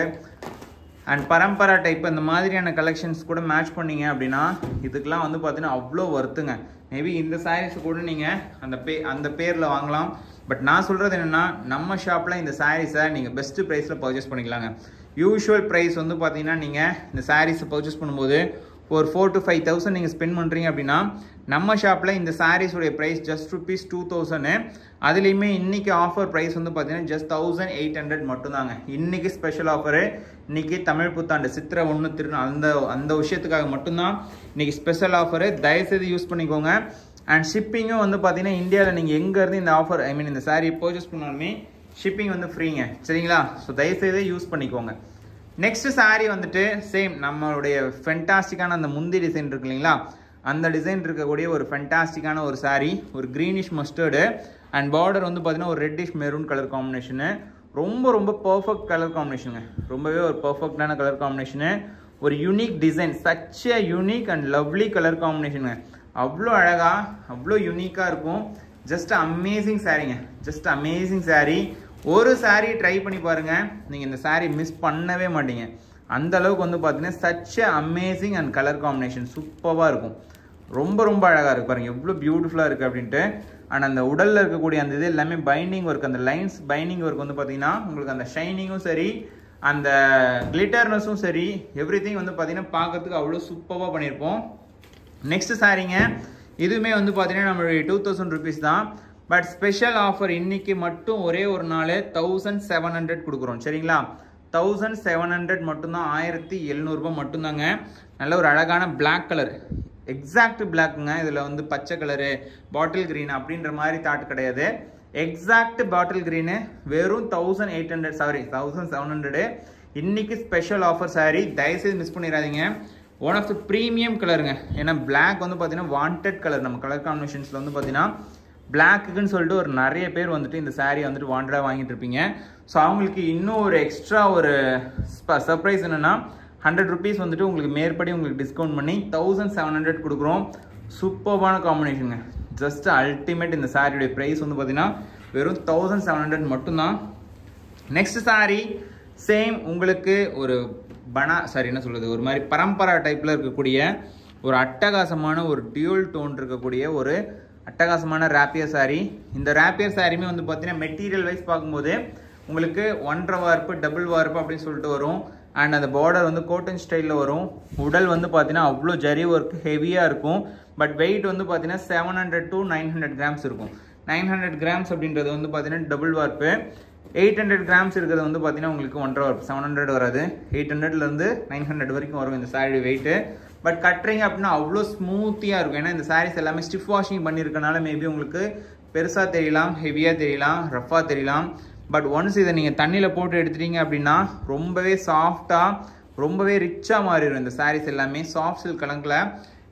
and Parampara type இந்த மாதிரியான கலெக்ஷன்ஸ் கூட மேட்ச் பண்ணீங்க அப்படின்னா இதுக்கெலாம் வந்து பார்த்தீங்கன்னா அவ்வளோ ஒர்த்துங்க மேபி இந்த சாரீஸ் கூட நீங்கள் அந்த பே அந்த பேரில் வாங்கலாம் பட் நான் சொல்கிறது என்னென்னா நம்ம ஷாப்பில் இந்த சாரீஸை நீங்கள் பெஸ்ட்டு ப்ரைஸில் பர்ச்சேஸ் பண்ணிக்கலாங்க யூஷுவல் ப்ரைஸ் வந்து பார்த்தீங்கன்னா நீங்கள் இந்த சாரீஸை பர்ச்சேஸ் பண்ணும்போது ஒரு ஃபோர் டு ஃபைவ் தௌசண்ட் நீங்கள் ஸ்பெண்ட் பண்ணுறீங்க அப்படின்னா நம்ம ஷாப்பில் இந்த சாரீஸுடைய price just rupees two thousand அதுலேயுமே இன்னைக்கு ஆஃபர் ப்ரைஸ் வந்து பார்த்தீங்கன்னா ஜஸ்ட் தௌசண்ட் எயிட் ஹண்ட்ரட் மட்டும்தாங்க இன்னைக்கு ஸ்பெஷல் ஆஃபரு இன்னைக்கு தமிழ் புத்தாண்டு சித்திரை ஒன்று திரு அந்த அந்த விஷயத்துக்காக மட்டும்தான் இன்னைக்கு ஸ்பெஷல் ஆஃபரு தயவுசெய்து யூஸ் பண்ணிக்கோங்க அண்ட் ஷிப்பிங்கும் வந்து பார்த்தீங்கன்னா இந்தியாவில் நீங்கள் எங்கேருந்து இந்த ஆஃபர் ஐ மீன் இந்த சாரீ பர்ச்சேஸ் பண்ணாலுமே ஷிப்பிங் வந்து ஃப்ரீங்க சரிங்களா ஸோ தயவுசெய்து யூஸ் பண்ணிக்கோங்க நெக்ஸ்ட் saree வந்துட்டு சேம் நம்மளுடைய ஃபென்டாஸ்டிக்கான அந்த முந்தி டிசைன் இருக்கு இல்லைங்களா அந்த டிசைன் இருக்கக்கூடிய ஒரு ஃபென்டாஸ்டிக்கான ஒரு saree ஒரு க்ரீனிஷ் மஸ்டர்டு அண்ட் பார்டர் வந்து பார்த்தீங்கன்னா ஒரு ரெட்டிஷ் மெரூன் கலர் காம்பினேஷனு ரொம்ப ரொம்ப பர்ஃபெக்ட் கலர் காம்பினேஷனுங்க ரொம்பவே ஒரு பர்ஃபெக்டான கலர் காம்பினேஷனு ஒரு unique design such a unique and lovely colour காம்பினேஷனுங்க அவ்வளோ அழகா அவ்வளோ யூனிக்காக இருக்கும் ஜஸ்ட் அமேசிங் சாரீங்க ஜஸ்ட் அமேசிங் saree ஒரு saree ட்ரை பண்ணி பாருங்க நீங்கள் இந்த saree மிஸ் பண்ணவே மாட்டீங்க அந்த அளவுக்கு வந்து பார்த்தீங்கன்னா such amazing and colour combination சூப்பராக இருக்கும் ரொம்ப ரொம்ப அழகாக இருக்கு பாருங்க எவ்வளோ பியூட்டிஃபுல்லாக இருக்குது அப்படின்ட்டு அண்ட் அந்த உடலில் இருக்கக்கூடிய அந்த இது எல்லாமே பைண்டிங் ஒர்க் அந்த லைன்ஸ் பைண்டிங் ஒர்க் வந்து பார்த்தீங்கன்னா உங்களுக்கு அந்த ஷைனிங்கும் சரி அந்த கிளிட்டர்னஸும் சரி எவ்ரி வந்து பார்த்தீங்கன்னா பார்க்கறதுக்கு அவ்வளோ சூப்பராக பண்ணியிருப்போம் நெக்ஸ்ட் சாரீங்க இதுவுமே வந்து பார்த்தீங்கன்னா நம்மளுடைய டூ தௌசண்ட் ருபீஸ் தான் பட் ஸ்பெஷல் ஆஃபர் இன்னைக்கு மட்டும் ஒரே ஒரு நாள் தௌசண்ட் செவன் ஹண்ட்ரட் கொடுக்குறோம் சரிங்களா தௌசண்ட் செவன் ஹண்ட்ரட் மட்டும்தான் ஆயிரத்தி எழுநூறுபா மட்டும்தாங்க நல்ல ஒரு அழகான பிளாக் கலர் எக்ஸாக்ட் பிளாக்குங்க இதில் வந்து பச்சை கலரு பாட்டில் க்ரீன் அப்படின்ற மாதிரி தாட் கிடையாது எக்ஸாக்ட் பாட்டில் க்ரீனு வெறும் thousand eight hundred sari thousand seven hundred இன்னைக்கு ஸ்பெஷல் ஆஃபர் சாரி தயவுசெய்து மிஸ் பண்ணிடாதீங்க ஒன் ஆஃப் த ப்ரீமியம் கலருங்க ஏன்னா பிளாக் வந்து பார்த்தீங்கன்னா வாண்டட் கலர் நம்ம கலர் காம்பினேஷன்ஸில் வந்து பார்த்தீங்கன்னா பிளாக்குன்னு சொல்லிட்டு ஒரு நிறைய பேர் வந்துட்டு இந்த saree வந்துட்டு வாண்டடாக வாங்கிட்டு இருப்பீங்க ஸோ அவங்களுக்கு இன்னும் ஒரு எக்ஸ்ட்ரா ஒரு சர்ப்ரைஸ் என்னென்னா ஹண்ட்ரட் ருபீஸ் வந்துட்டு உங்களுக்கு மேற்படி உங்களுக்கு டிஸ்கவுண்ட் பண்ணி தௌசண்ட் செவன் ஹண்ட்ரட் கொடுக்குறோம் சூப்பர்பான காம்பினேஷனுங்க ஜஸ்ட் அல்டிமேட் இந்த சாரியுடைய ப்ரைஸ் வந்து பார்த்தீங்கன்னா வெறும் தௌசண்ட் செவன் ஹண்ட்ரட் மட்டும்தான் நெக்ஸ்ட் சாரி சேம் உங்களுக்கு ஒரு பனா சாரி என்ன சொல்கிறது ஒரு மாதிரி பரம்பரா டைப்பில் இருக்கக்கூடிய ஒரு அட்டகாசமான ஒரு டியூல் டோன் இருக்கக்கூடிய ஒரு அட்டகாசமான ரேப்பியர் சாரி இந்த ரேப்பியர் சாரியுமே வந்து பார்த்தீங்கன்னா மெட்டீரியல் வைஸ் பார்க்கும்போது உங்களுக்கு ஒன்றரை வார்ப்பு டபுள் வார்ப்பு அப்படின்னு சொல்லிட்டு வரும் அண்ட் அந்த பார்டர் வந்து கோட்டன் ஸ்டைலில் வரும் உடல் வந்து பார்த்தீங்கன்னா அவ்வளோ ஜரி ஒர்க் ஹெவியாக இருக்கும் பட் வெயிட் வந்து பார்த்தீங்கன்னா seven hundred to nine hundred grams இருக்கும் நைன் ஹண்ட்ரட் கிராம்ஸ் அப்படின்றது வந்து பார்த்தீங்கன்னா டபுள் வார்ப்பு எயிட் ஹண்ட்ரட் கிராம்ஸ் இருக்கிறது வந்து பார்த்தீங்கன்னா உங்களுக்கு ஒன்றரை வரும் செவன் ஹண்ட்ரட் வராது எயிட் ஹண்ட்ரட்லேருந்து நைன் ஹண்ட்ரட் வரைக்கும் வரும் இந்த சாரி வெயிட்டு பட் கட்டுறீங்க அப்படின்னா அவ்வளோ ஸ்மூத்தியாக இருக்கும் ஏன்னா இந்த சாரீஸ் எல்லாமே ஸ்டிஃப் வாஷிங் பண்ணியிருக்கனால மேபி உங்களுக்கு பெருசாக தெரியலாம் ஹெவியாக தெரியலாம் ரஃப்பாக தெரியலாம் பட் ஒன்ஸ் இதை நீங்கள் தண்ணியில் போட்டு எடுத்துட்டீங்க அப்படின்னா ரொம்பவே சாஃப்டாக ரொம்பவே ரிச்சாக மாறிடும் இந்த சாரீஸ் எல்லாமே சாஃப்ட் சில்க் கலங்கில்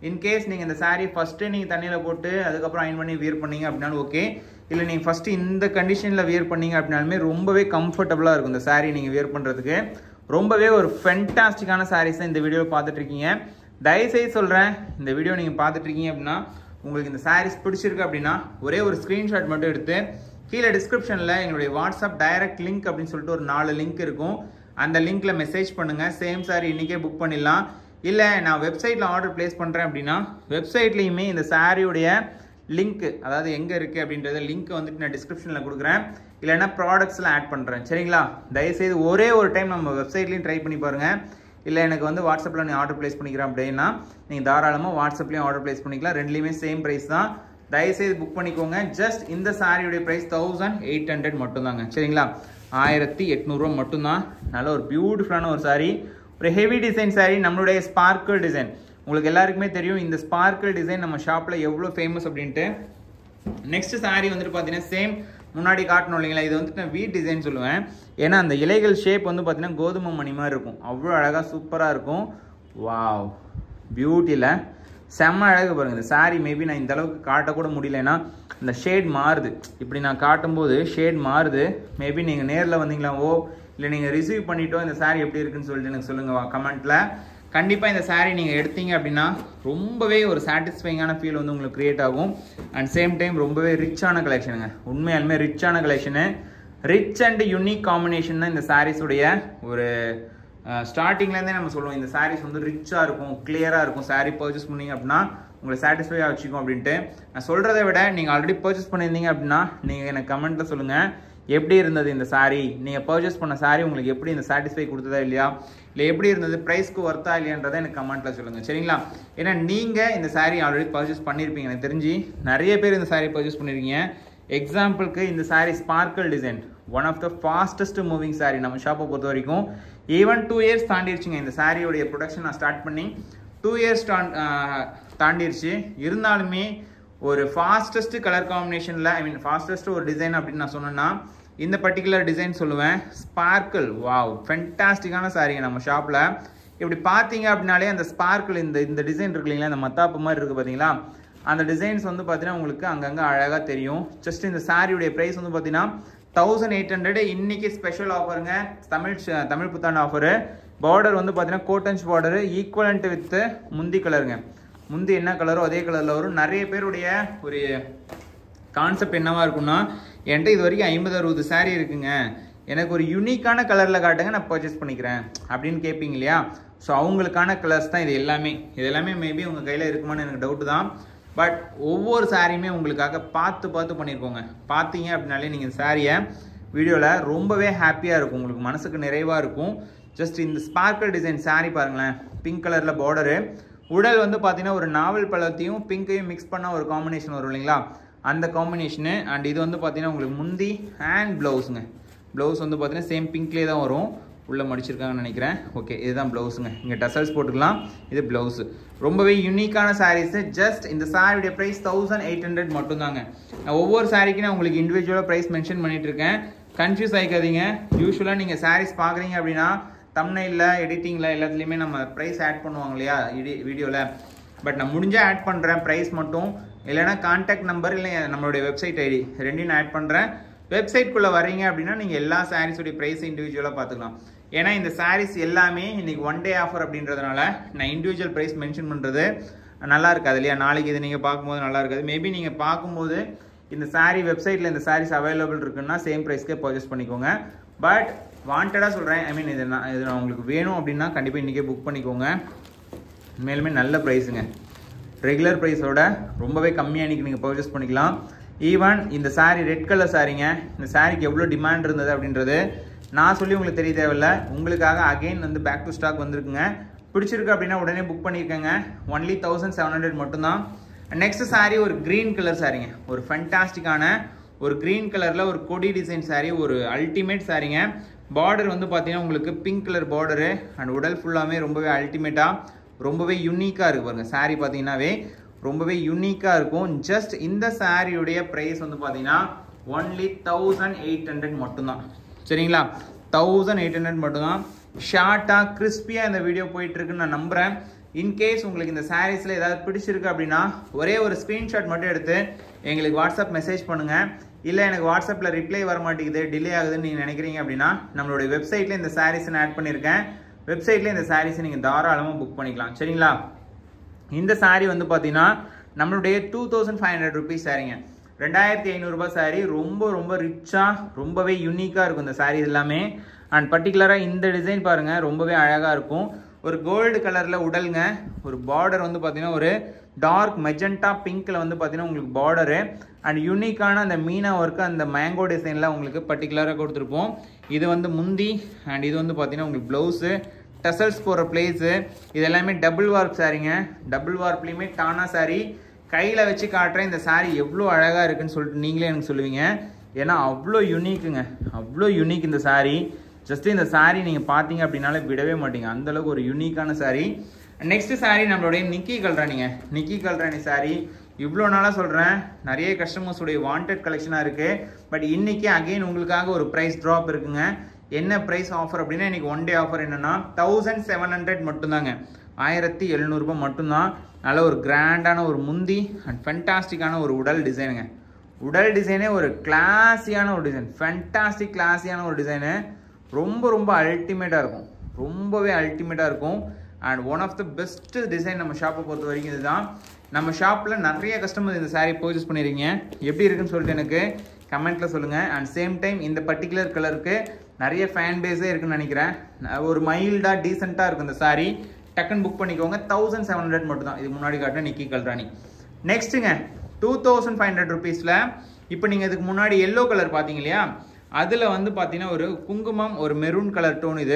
இன்கேஸ் நீங்கள் இந்த saree ஃபஸ்ட்டு நீங்கள் தண்ணியில் போட்டு அதுக்கப்புறம் அயன் பண்ணி வியர் பண்ணீங்க அப்படின்னாலும் ஓகே இல்லை நீங்கள் ஃபஸ்ட்டு இந்த கண்டிஷனில் வியர் பண்ணீங்க அப்படின்னாலுமே ரொம்பவே கம்ஃபர்டபுளாக இருக்கும் இந்த saree நீங்கள் வியர் பண்ணுறதுக்கு ரொம்பவே ஒரு ஃபென்டாஸ்டிக்கான sarees தான் இந்த வீடியோவில் பார்த்துட்டு இருக்கீங்க தயவுசெய்து சொல்கிறேன் இந்த வீடியோ நீங்கள் பார்த்துட்டு இருக்கீங்க அப்படின்னா உங்களுக்கு இந்த sarees பிடிச்சிருக்கு அப்படின்னா ஒரே ஒரு ஸ்க்ரீன்ஷாட் மட்டும் எடுத்து கீழே டிஸ்கிரிப்ஷனில் எங்களுடைய வாட்ஸ்அப் டைரக்ட் லிங்க் அப்படின்னு சொல்லிட்டு ஒரு நாலு லிங்க் இருக்கும் அந்த லிங்க்ல மெசேஜ் பண்ணுங்க சேம் சாரி இன்னைக்கே புக் பண்ணிடலாம் இல்லை நான் வெப்சைட்டில் ஆர்டர் பிளேஸ் பண்ணுறேன் அப்படின்னா வெப்சைட்லேயுமே இந்த சாரியுடைய லிங்க் அதாவது எங்கே இருக்குது அப்படின்றத லிங்க் வந்துட்டு நான் டிஸ்கிரிப்ஷனில் கொடுக்குறேன் இல்லைன்னா ப்ராடக்ட்ஸில் ஆட் பண்ணுறேன் சரிங்களா தயவுசெய்து ஒரே ஒரு டைம் நம்ம வெப்சைட்லேயும் ட்ரை பண்ணி பாருங்கள் இல்லை எனக்கு வந்து வாட்ஸ்அப்பில் நீ ஆர்டர் பிளேஸ் பண்ணிக்கிறேன் அப்படின்னா நீங்கள் தாராளமாக வாட்ஸ்அப்லேயும் ஆர்டர் பிளேஸ் பண்ணிக்கலாம் ரெண்டுலேயுமே சேம் ப்ரைஸ் தான் தயவுசெய்து புக் பண்ணிக்கோங்க ஜஸ்ட் இந்த சாரியுடைய ப்ரைஸ் தௌசண்ட் எயிட் ஹண்ட்ரட் மட்டும்தாங்க சரிங்களா ஆயிரத்தி எட்நூறுரூவா மட்டும்தான் நல்ல ஒரு பியூட்டிஃபுல்லான ஒரு சாரி ஒரு ஹெவி டிசைன் சாரி நம்மளுடைய ஸ்பார்க்கிள் டிசைன் உங்களுக்கு எல்லாருக்குமே தெரியும் இந்த ஸ்பார்க்கிள் டிசைன் நம்ம ஷாப்பில் எவ்வளோ ஃபேமஸ் அப்படின்ட்டு நெக்ஸ்ட் சாரி வந்துட்டு பார்த்தீங்கன்னா சேம் முன்னாடி காட்டணும் இல்லைங்களா இது வந்துட்டு நான் வீட் டிசைன் சொல்லுவேன் ஏன்னா அந்த இலைகள் ஷேப் வந்து பார்த்தீங்கன்னா கோதுமை மணி மாதிரி இருக்கும் அவ்வளோ அழகாக சூப்பராக இருக்கும் வாவ் பியூட்டியில் செம்ம அழகு பாருங்க இந்த சாரி மேபி நான் இந்த அளவுக்கு காட்டக்கூட முடியல ஏன்னா இந்த ஷேட் மாறுது இப்படி நான் காட்டும்போது ஷேட் மாறுது மேபி நீங்கள் நேரில் வந்தீங்களாவோ இல்லை நீங்கள் ரிசீவ் பண்ணிட்டோ இந்த சாரி எப்படி இருக்குன்னு சொல்லிட்டு எனக்கு சொல்லுங்கள் கமெண்ட்டில் கண்டிப்பாக இந்த சாரீ நீங்கள் எடுத்தீங்க அப்படின்னா ரொம்பவே ஒரு சாட்டிஸ்ஃபைங்கான ஃபீல் வந்து உங்களுக்கு க்ரியேட் ஆகும் அண்ட் சேம் டைம் ரொம்பவே ரிச்சான கலெக்ஷனுங்க உண்மையாலுமே ரிச்சான collection rich and unique combination தான் இந்த சாரீஸுடைய ஒரு ஸ்டார்டிங்லேருந்தே நம்ம சொல்லுவோம் இந்த சாரீஸ் வந்து ரிச்சாக இருக்கும் கிளியராக இருக்கும் சாரீ பர்ச்சேஸ் பண்ணீங்க அப்படின்னா உங்களை சாட்டிஸ்ஃபையாக வச்சுக்கும் அப்படின்ட்டு நான் சொல்கிறத விட நீங்கள் ஆல்ரெடி பர்ச்சேஸ் பண்ணியிருந்தீங்க அப்படின்னா நீங்கள் எனக்கு கமெண்ட்டில் சொல்லுங்கள் எப்படி இருந்தது இந்த சாரீ நீங்கள் பர்ச்சேஸ் பண்ண சாரீ உங்களுக்கு எப்படி இந்த சாட்டிஸ்ஃபை கொடுத்ததா இல்லையா இல்லை எப்படி இருந்தது ப்ரைஸ்க்கு ஒர்த்தா இல்லையான்றதை எனக்கு கமெண்ட்டில் சொல்லுங்கள் சரிங்களா ஏன்னா நீங்கள் இந்த சாரீ ஆல்ரெடி பர்ச்சேஸ் பண்ணியிருப்பீங்க எனக்கு தெரிஞ்சு நிறைய பேர் இந்த சாரீ பர்ச்சேஸ் பண்ணியிருக்கீங்க எக்ஸாம்பிளுக்கு இந்த sari sparkle design one of the fastest moving sari நம்ம ஷாப்பை பொறுத்த வரைக்கும் ஈவன் டூ இயர்ஸ் தாண்டிடுச்சுங்க இந்த சாரியோடைய ப்ரொடக்ஷன் நான் ஸ்டார்ட் பண்ணி டூ இயர்ஸ் தாண்டிடுச்சு இருந்தாலுமே ஒரு ஃபாஸ்டஸ்ட் கலர் காம்பினேஷனில் ஐ மீன் ஃபாஸ்டஸ்ட் ஒரு டிசைன் அப்படின்னு நான் சொன்னேன்னா இந்த பர்டிகுலர் டிசைன் சொல்லுவேன் ஸ்பார்க்கிள் வாவ் ஃபென்டாஸ்டிக்கான சாரிங்க நம்ம ஷாப்பில் இப்படி பார்த்தீங்க அப்படின்னாலே அந்த ஸ்பார்க்கிள் இந்த இந்த டிசைன் இருக்கு இல்லைங்களா இந்த மத்தாப்பு மாதிரி இருக்குது பார்த்தீங்களா அந்த டிசைன்ஸ் வந்து பார்த்தீங்கன்னா உங்களுக்கு அங்கங்கே அழகாக தெரியும் ஜஸ்ட் இந்த சாரியுடைய ப்ரைஸ் வந்து பார்த்தீங்கன்னா தௌசண்ட் எயிட் ஹண்ட்ரட் இன்னைக்கு ஸ்பெஷல் ஆஃபருங்க தமிழ் தமிழ் புத்தாண்டு ஆஃபரு பார்டர் வந்து பார்த்தீங்கன்னா கோட்டன்ஸ் பார்டரு ஈக்குவலண்ட் வித் முந்தி கலருங்க முந்தி என்ன கலரோ அதே கலரில் வரும் நிறைய பேருடைய ஒரு கான்செப்ட் என்னவா இருக்கும்னா என்கிட்ட இது வரைக்கும் ஐம்பது அறுபது சாரீ இருக்குங்க எனக்கு ஒரு யூனிக்கான கலரில் காட்டுங்க நான் பர்ச்சேஸ் பண்ணிக்கிறேன் அப்படின்னு கேட்பீங்க இல்லையா ஸோ அவங்களுக்கான கலர்ஸ் தான் இது எல்லாமே இது எல்லாமே மேபி உங்கள் கையில் இருக்குமான்னு எனக்கு டவுட்டு தான் பட் ஒவ்வொரு சாரியுமே உங்களுக்காக பார்த்து பார்த்து பண்ணியிருக்கோங்க பார்த்தீங்க அப்படின்னாலே நீங்கள் சாரியை வீடியோவில் ரொம்பவே ஹாப்பியாக இருக்கும் உங்களுக்கு மனசுக்கு நிறைவாக இருக்கும் ஜஸ்ட் இந்த ஸ்பார்க்கல் டிசைன் சாரீ பாருங்களேன் பிங்க் கலரில் பார்டரு உடல் வந்து பார்த்தீங்கன்னா ஒரு நாவல் பழத்தையும் பிங்க்கையும் மிக்ஸ் பண்ண ஒரு காம்பினேஷன் வரும் இல்லைங்களா அந்த காம்பினேஷனு அண்ட் இது வந்து பார்த்தீங்கன்னா உங்களுக்கு முந்தி அண்ட் ப்ளவுஸுங்க ப்ளவுஸ் வந்து பார்த்தீங்கன்னா சேம் பிங்க்லேயே தான் வரும் உள்ளே மடிச்சிருக்காங்கன்னு நினைக்கிறேன் ஓகே இதுதான் ப்ளவுஸுங்க இங்கே டசல்ஸ் போட்டுக்கலாம் இது ப்ளவுஸு ரொம்பவே யூனிக்கான சாரீஸு ஜஸ்ட் இந்த சாரியுடைய ப்ரைஸ் தௌசண்ட் எயிட் ஹண்ட்ரட் மட்டும்தாங்க நான் ஒவ்வொரு சாரிக்கும் நான் உங்களுக்கு இண்டிவிஜுவலாக ப்ரைஸ் மென்ஷன் பண்ணிட்டு இருக்கேன் கன்ஃபியூஸ் ஆகிக்காதீங்க யூஸ்வலாக நீங்கள் சாரீஸ் பார்க்குறீங்க அப்படின்னா தம்னையில் எடிட்டிங்கில் எல்லாத்துலேயுமே நம்ம ப்ரைஸ் ஆட் பண்ணுவாங்க இல்லையா இடி வீடியோவில் பட் நான் முடிஞ்சால் ஆட் பண்ணுறேன் ப்ரைஸ் மட்டும் இல்லைனா கான்டாக்ட் நம்பர் இல்லை நம்மளுடைய வெப்சைட் ஐடி ரெண்டையும் நான் ஆட் பண்ணுறேன் வெப்சைட்குள்ளே வரீங்க அப்படின்னா நீங்கள் எல்லா சாரீஸுடைய ப்ரைஸ் இண்டிவிஜுவலாக பார்த்துக்கலாம் ஏன்னா இந்த சாரீஸ் எல்லாமே இன்னைக்கு ஒன் டே ஆஃபர் அப்படின்றதுனால நான் இண்டிவிஜுவல் ப்ரைஸ் மென்ஷன் பண்ணுறது நல்லா இருக்காது இல்லையா நாளைக்கு இது நீங்கள் பார்க்கும்போது நல்லா இருக்காது மேபி நீங்கள் பார்க்கும்போது இந்த சாரீ வெப்சைட்டில் இந்த சாரீஸ் அவைலபிள் இருக்குன்னா சேம் ப்ரைஸ்க்கே பர்ச்சேஸ் பண்ணிக்கோங்க பட் வாண்டடாக சொல்கிறேன் ஐ மீன் இது நான் இது நான் உங்களுக்கு வேணும் அப்படின்னா கண்டிப்பாக இன்றைக்கே புக் பண்ணிக்கோங்க மேலுமே நல்ல ப்ரைஸுங்க ரெகுலர் ப்ரைஸோட ரொம்பவே கம்மியாக இன்றைக்கி நீங்கள் பர்ச்சேஸ் பண்ணிக்கலாம் ஈவன் இந்த சாரீ ரெட் கலர் சாரீங்க இந்த சாரீக்கு எவ்வளோ டிமாண்ட் இருந்தது அப்படின்றது நான் சொல்லி உங்களுக்கு தெரிய தேவையில்ல உங்களுக்காக அகைன் வந்து பேக் டு ஸ்டாக் வந்திருக்குங்க பிடிச்சிருக்கு அப்படின்னா உடனே புக் பண்ணியிருக்கேங்க ஒன்லி தௌசண்ட் செவன் ஹண்ட்ரட் மட்டும்தான் நெக்ஸ்ட் சாரீ ஒரு க்ரீன் கலர் சாரீங்க ஒரு ஃபென்டாஸ்டிக்கான ஒரு க்ரீன் கலரில் ஒரு கொடி டிசைன் சாரீ ஒரு அல்டிமேட் சாரீங்க பார்டர் வந்து பார்த்தீங்கன்னா உங்களுக்கு பிங்க் கலர் பார்டரு அண்ட் உடல் ஃபுல்லாமே ரொம்பவே அல்டிமேட்டாக ரொம்பவே யூனிக்காக இருக்குது பாருங்கள் சாரீ பார்த்தீங்கன்னாவே ரொம்பவே யூனிக்காக இருக்கும் ஜஸ்ட் இந்த சாரியுடைய ப்ரைஸ் வந்து பார்த்தீங்கன்னா ஒன்லி தௌசண்ட் எயிட் ஹண்ட்ரட் மட்டும்தான் சரிங்களா தௌசண்ட் எயிட் ஹண்ட்ரட் மட்டும்தான் ஷார்ட்டாக கிறிஸ்பியாக இந்த வீடியோ போயிட்டுருக்குன்னு நான் நம்புகிறேன் இன்கேஸ் உங்களுக்கு இந்த சாரீஸில் ஏதாவது பிடிச்சிருக்கு அப்படின்னா ஒரே ஒரு ஸ்க்ரீன்ஷாட் மட்டும் எடுத்து எங்களுக்கு வாட்ஸ்அப் மெசேஜ் பண்ணுங்கள் இல்லை எனக்கு வாட்ஸ்அப்பில் ரிப்ளை வர மாட்டேங்குது டிலே ஆகுதுன்னு நீங்கள் நினைக்கிறீங்க அப்படின்னா நம்மளுடைய வெப்சைட்டில் இந்த சாரீஸ் நான் ஆட் பண்ணியிருக்கேன் வெப்சைட்லேயே இந்த சாரீஸை நீங்கள் தாராளமாக புக் பண்ணிக்கலாம் சரிங்களா இந்த saree வந்து பார்த்தீங்கன்னா நம்மளுடைய two thousand five hundred rupees சாரீங்க ரெண்டாயிரத்தி ஐநூறுரூபா saree ரொம்ப ரொம்ப ரிச்சாக ரொம்பவே யூனிக்காக இருக்கும் இந்த saree எல்லாமே அண்ட் பர்டிகுலராக இந்த டிசைன் பாருங்கள் ரொம்பவே அழகாக இருக்கும் ஒரு கோல்டு கலரில் உடலுங்க ஒரு பார்டர் வந்து பார்த்தீங்கன்னா ஒரு டார்க் மெஜெண்டா பிங்க்கில் வந்து பார்த்தீங்கன்னா உங்களுக்கு பார்டரு அண்ட் யூனிக்கான அந்த மீனா ஒர்க்கு அந்த மேங்கோ டிசைனில் உங்களுக்கு பர்டிகுலராக கொடுத்துருப்போம் இது வந்து முந்தி அண்ட் இது வந்து பார்த்தீங்கன்னா உங்களுக்கு ப்ளவுஸு டசல்ஸ் போகிற பிளேஸு இது எல்லாமே டபுள் வார்ப் சாரீங்க டபுள் வார்ப்லேயுமே டானா சாரி கையில் வச்சு காட்டுறேன் இந்த சாரி எவ்வளோ அழகாக இருக்குன்னு சொல்லிட்டு நீங்களே எனக்கு சொல்லுவீங்க ஏன்னா அவ்வளோ யூனிக்குங்க அவ்வளோ யூனிக் இந்த சாரி ஜஸ்ட் இந்த சாரி நீங்கள் பார்த்தீங்க அப்படின்னாலே விடவே மாட்டீங்க அந்த அளவுக்கு ஒரு யூனிக்கான சாரி நெக்ஸ்ட் சாரி நம்மளுடைய நிக்கி கல்ராணிங்க நிக்கி கல்ராணி சாரி இவ்வளோ நாளாக சொல்கிறேன் நிறைய கஸ்டமர்ஸுடைய வாண்டட் கலெக்ஷனாக இருக்குது பட் இன்னைக்கு அகைன் உங்களுக்காக ஒரு ப்ரைஸ் ட்ராப் இருக்குங்க என்ன ப்ரைஸ் ஆஃபர் அப்படின்னா இன்னைக்கு ஒன் டே ஆஃபர் என்னன்னா தௌசண்ட் செவன் ஹண்ட்ரட் மட்டும்தாங்க ஆயிரத்தி எழுநூறுபா மட்டும்தான் நல்ல ஒரு கிராண்டான ஒரு முந்தி அண்ட் ஃபென்டாஸ்டிக்கான ஒரு உடல் டிசைனுங்க உடல் டிசைனே ஒரு கிளாஸியான ஒரு டிசைன் ஃபென்டாஸ்டிக் கிளாஸியான ஒரு டிசைனு ரொம்ப ரொம்ப அல்டிமேட்டாக இருக்கும் ரொம்பவே அல்டிமேட்டாக இருக்கும் and one of the best design நம்ம ஷாப்பை பொறுத்த வரைக்கும் இதுதான் நம்ம ஷாப்பில் நிறைய கஸ்டமர் இந்த saree பர்ச்சேஸ் பண்ணியிருக்கீங்க எப்படி இருக்குன்னு சொல்லிட்டு எனக்கு கமெண்ட்டில் சொல்லுங்கள் அண்ட் சேம் டைம் இந்த பர்டிகுலர் கலருக்கு நிறைய ஃபேன் பேஸே இருக்குன்னு நினைக்கிறேன் ஒரு மைல்டாக டீசெண்டாக இருக்கும் இந்த saree டக்குன்னு புக் பண்ணிக்கோங்க தௌசண்ட் செவன் ஹண்ட்ரட் மட்டும் தான் இது முன்னாடி காட்டின நிக்கி கல்ராணி நெக்ஸ்ட்டுங்க டூ தௌசண்ட் ஃபைவ் ஹண்ட்ரட் ருபீஸில் இப்போ நீங்கள் இதுக்கு முன்னாடி எல்லோ கலர் பார்த்தீங்க இல்லையா அதில் வந்து பார்த்தீங்கன்னா ஒரு குங்குமம் ஒரு மெரூன் கலர் டோன் இது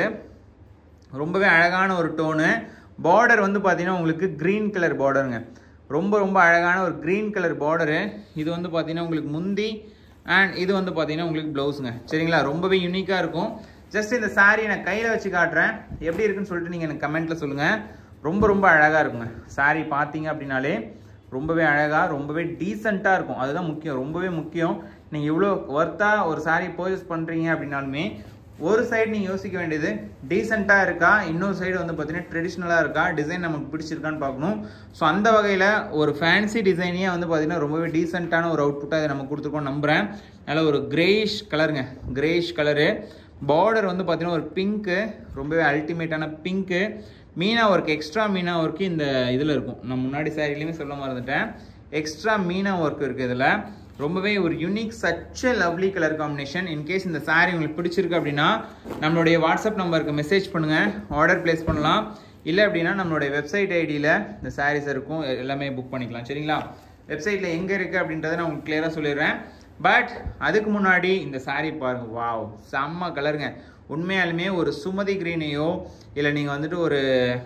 ரொம்பவே அழகான ஒரு டோனு பார்டர் வந்து பார்த்தீங்கன்னா உங்களுக்கு க்ரீன் கலர் பார்டருங்க ரொம்ப ரொம்ப அழகான ஒரு க்ரீன் கலர் பார்டரு இது வந்து பார்த்தீங்கன்னா உங்களுக்கு முந்தி அண்ட் இது வந்து பார்த்தீங்கன்னா உங்களுக்கு ப்ளவுஸுங்க சரிங்களா ரொம்பவே யூனிக்காக இருக்கும் ஜஸ்ட் இந்த saree நான் கையில் வச்சு காட்டுறேன் எப்படி இருக்குன்னு சொல்லிட்டு நீங்கள் எனக்கு கமெண்ட்டில் சொல்லுங்கள் ரொம்ப ரொம்ப அழகாக இருக்குங்க saree பார்த்தீங்க அப்படின்னாலே ரொம்பவே அழகாக ரொம்பவே டீசெண்டாக இருக்கும் அதுதான் முக்கியம் ரொம்பவே முக்கியம் நீங்கள் இவ்வளோ ஒர்த்தாக ஒரு saree பர்ச்சேஸ் பண்ணுறீங்க அப்படின்னாலுமே ஒரு சைடு நீங்கள் யோசிக்க வேண்டியது டீசெண்டாக இருக்கா இன்னொரு சைடு வந்து பார்த்தீங்கன்னா ட்ரெடிஷ்னலாக இருக்கா டிசைன் நமக்கு பிடிச்சிருக்கான்னு பார்க்கணும் ஸோ அந்த வகையில் ஒரு ஃபேன்சி டிசைனையே வந்து பார்த்தீங்கன்னா ரொம்பவே டீசெண்டான ஒரு அவுட்புட்டாக இதை நம்ம கொடுத்துருக்கோம் நம்புகிறேன் நல்ல ஒரு கிரேஷ் கலருங்க கிரேஷ் கலரு பார்டர் வந்து பார்த்தீங்கன்னா ஒரு பிங்க்கு ரொம்பவே அல்டிமேட்டான pink meena work extra meena work இந்த இதில் இருக்கும் நான் முன்னாடி சாரிலையுமே சொல்ல மறந்துட்டேன் எக்ஸ்ட்ரா மீனா ஒர்க் இருக்குது இதில் ரொம்பவே ஒரு unique such lovely colour combination in case இந்த saree உங்களுக்கு பிடிச்சிருக்கு அப்படின்னா நம்மளுடைய வாட்ஸ்அப் நம்பருக்கு மெசேஜ் பண்ணுங்கள் ஆர்டர் ப்ளேஸ் பண்ணலாம் இல்லை அப்படின்னா நம்மளுடைய வெப்சைட் ஐடியில் இந்த சாரீஸ் இருக்கும் எல்லாமே புக் பண்ணிக்கலாம் சரிங்களா வெப்சைட்டில் எங்கே இருக்குது அப்படின்றத நான் உங்களுக்கு கிளியராக சொல்லிடுறேன் பட் அதுக்கு முன்னாடி இந்த saree பாருங்க வாவ் செம்ம கலருங்க உண்மையாலுமே ஒரு சுமதி கிரீனையோ இல்லை நீங்கள் வந்துட்டு ஒரு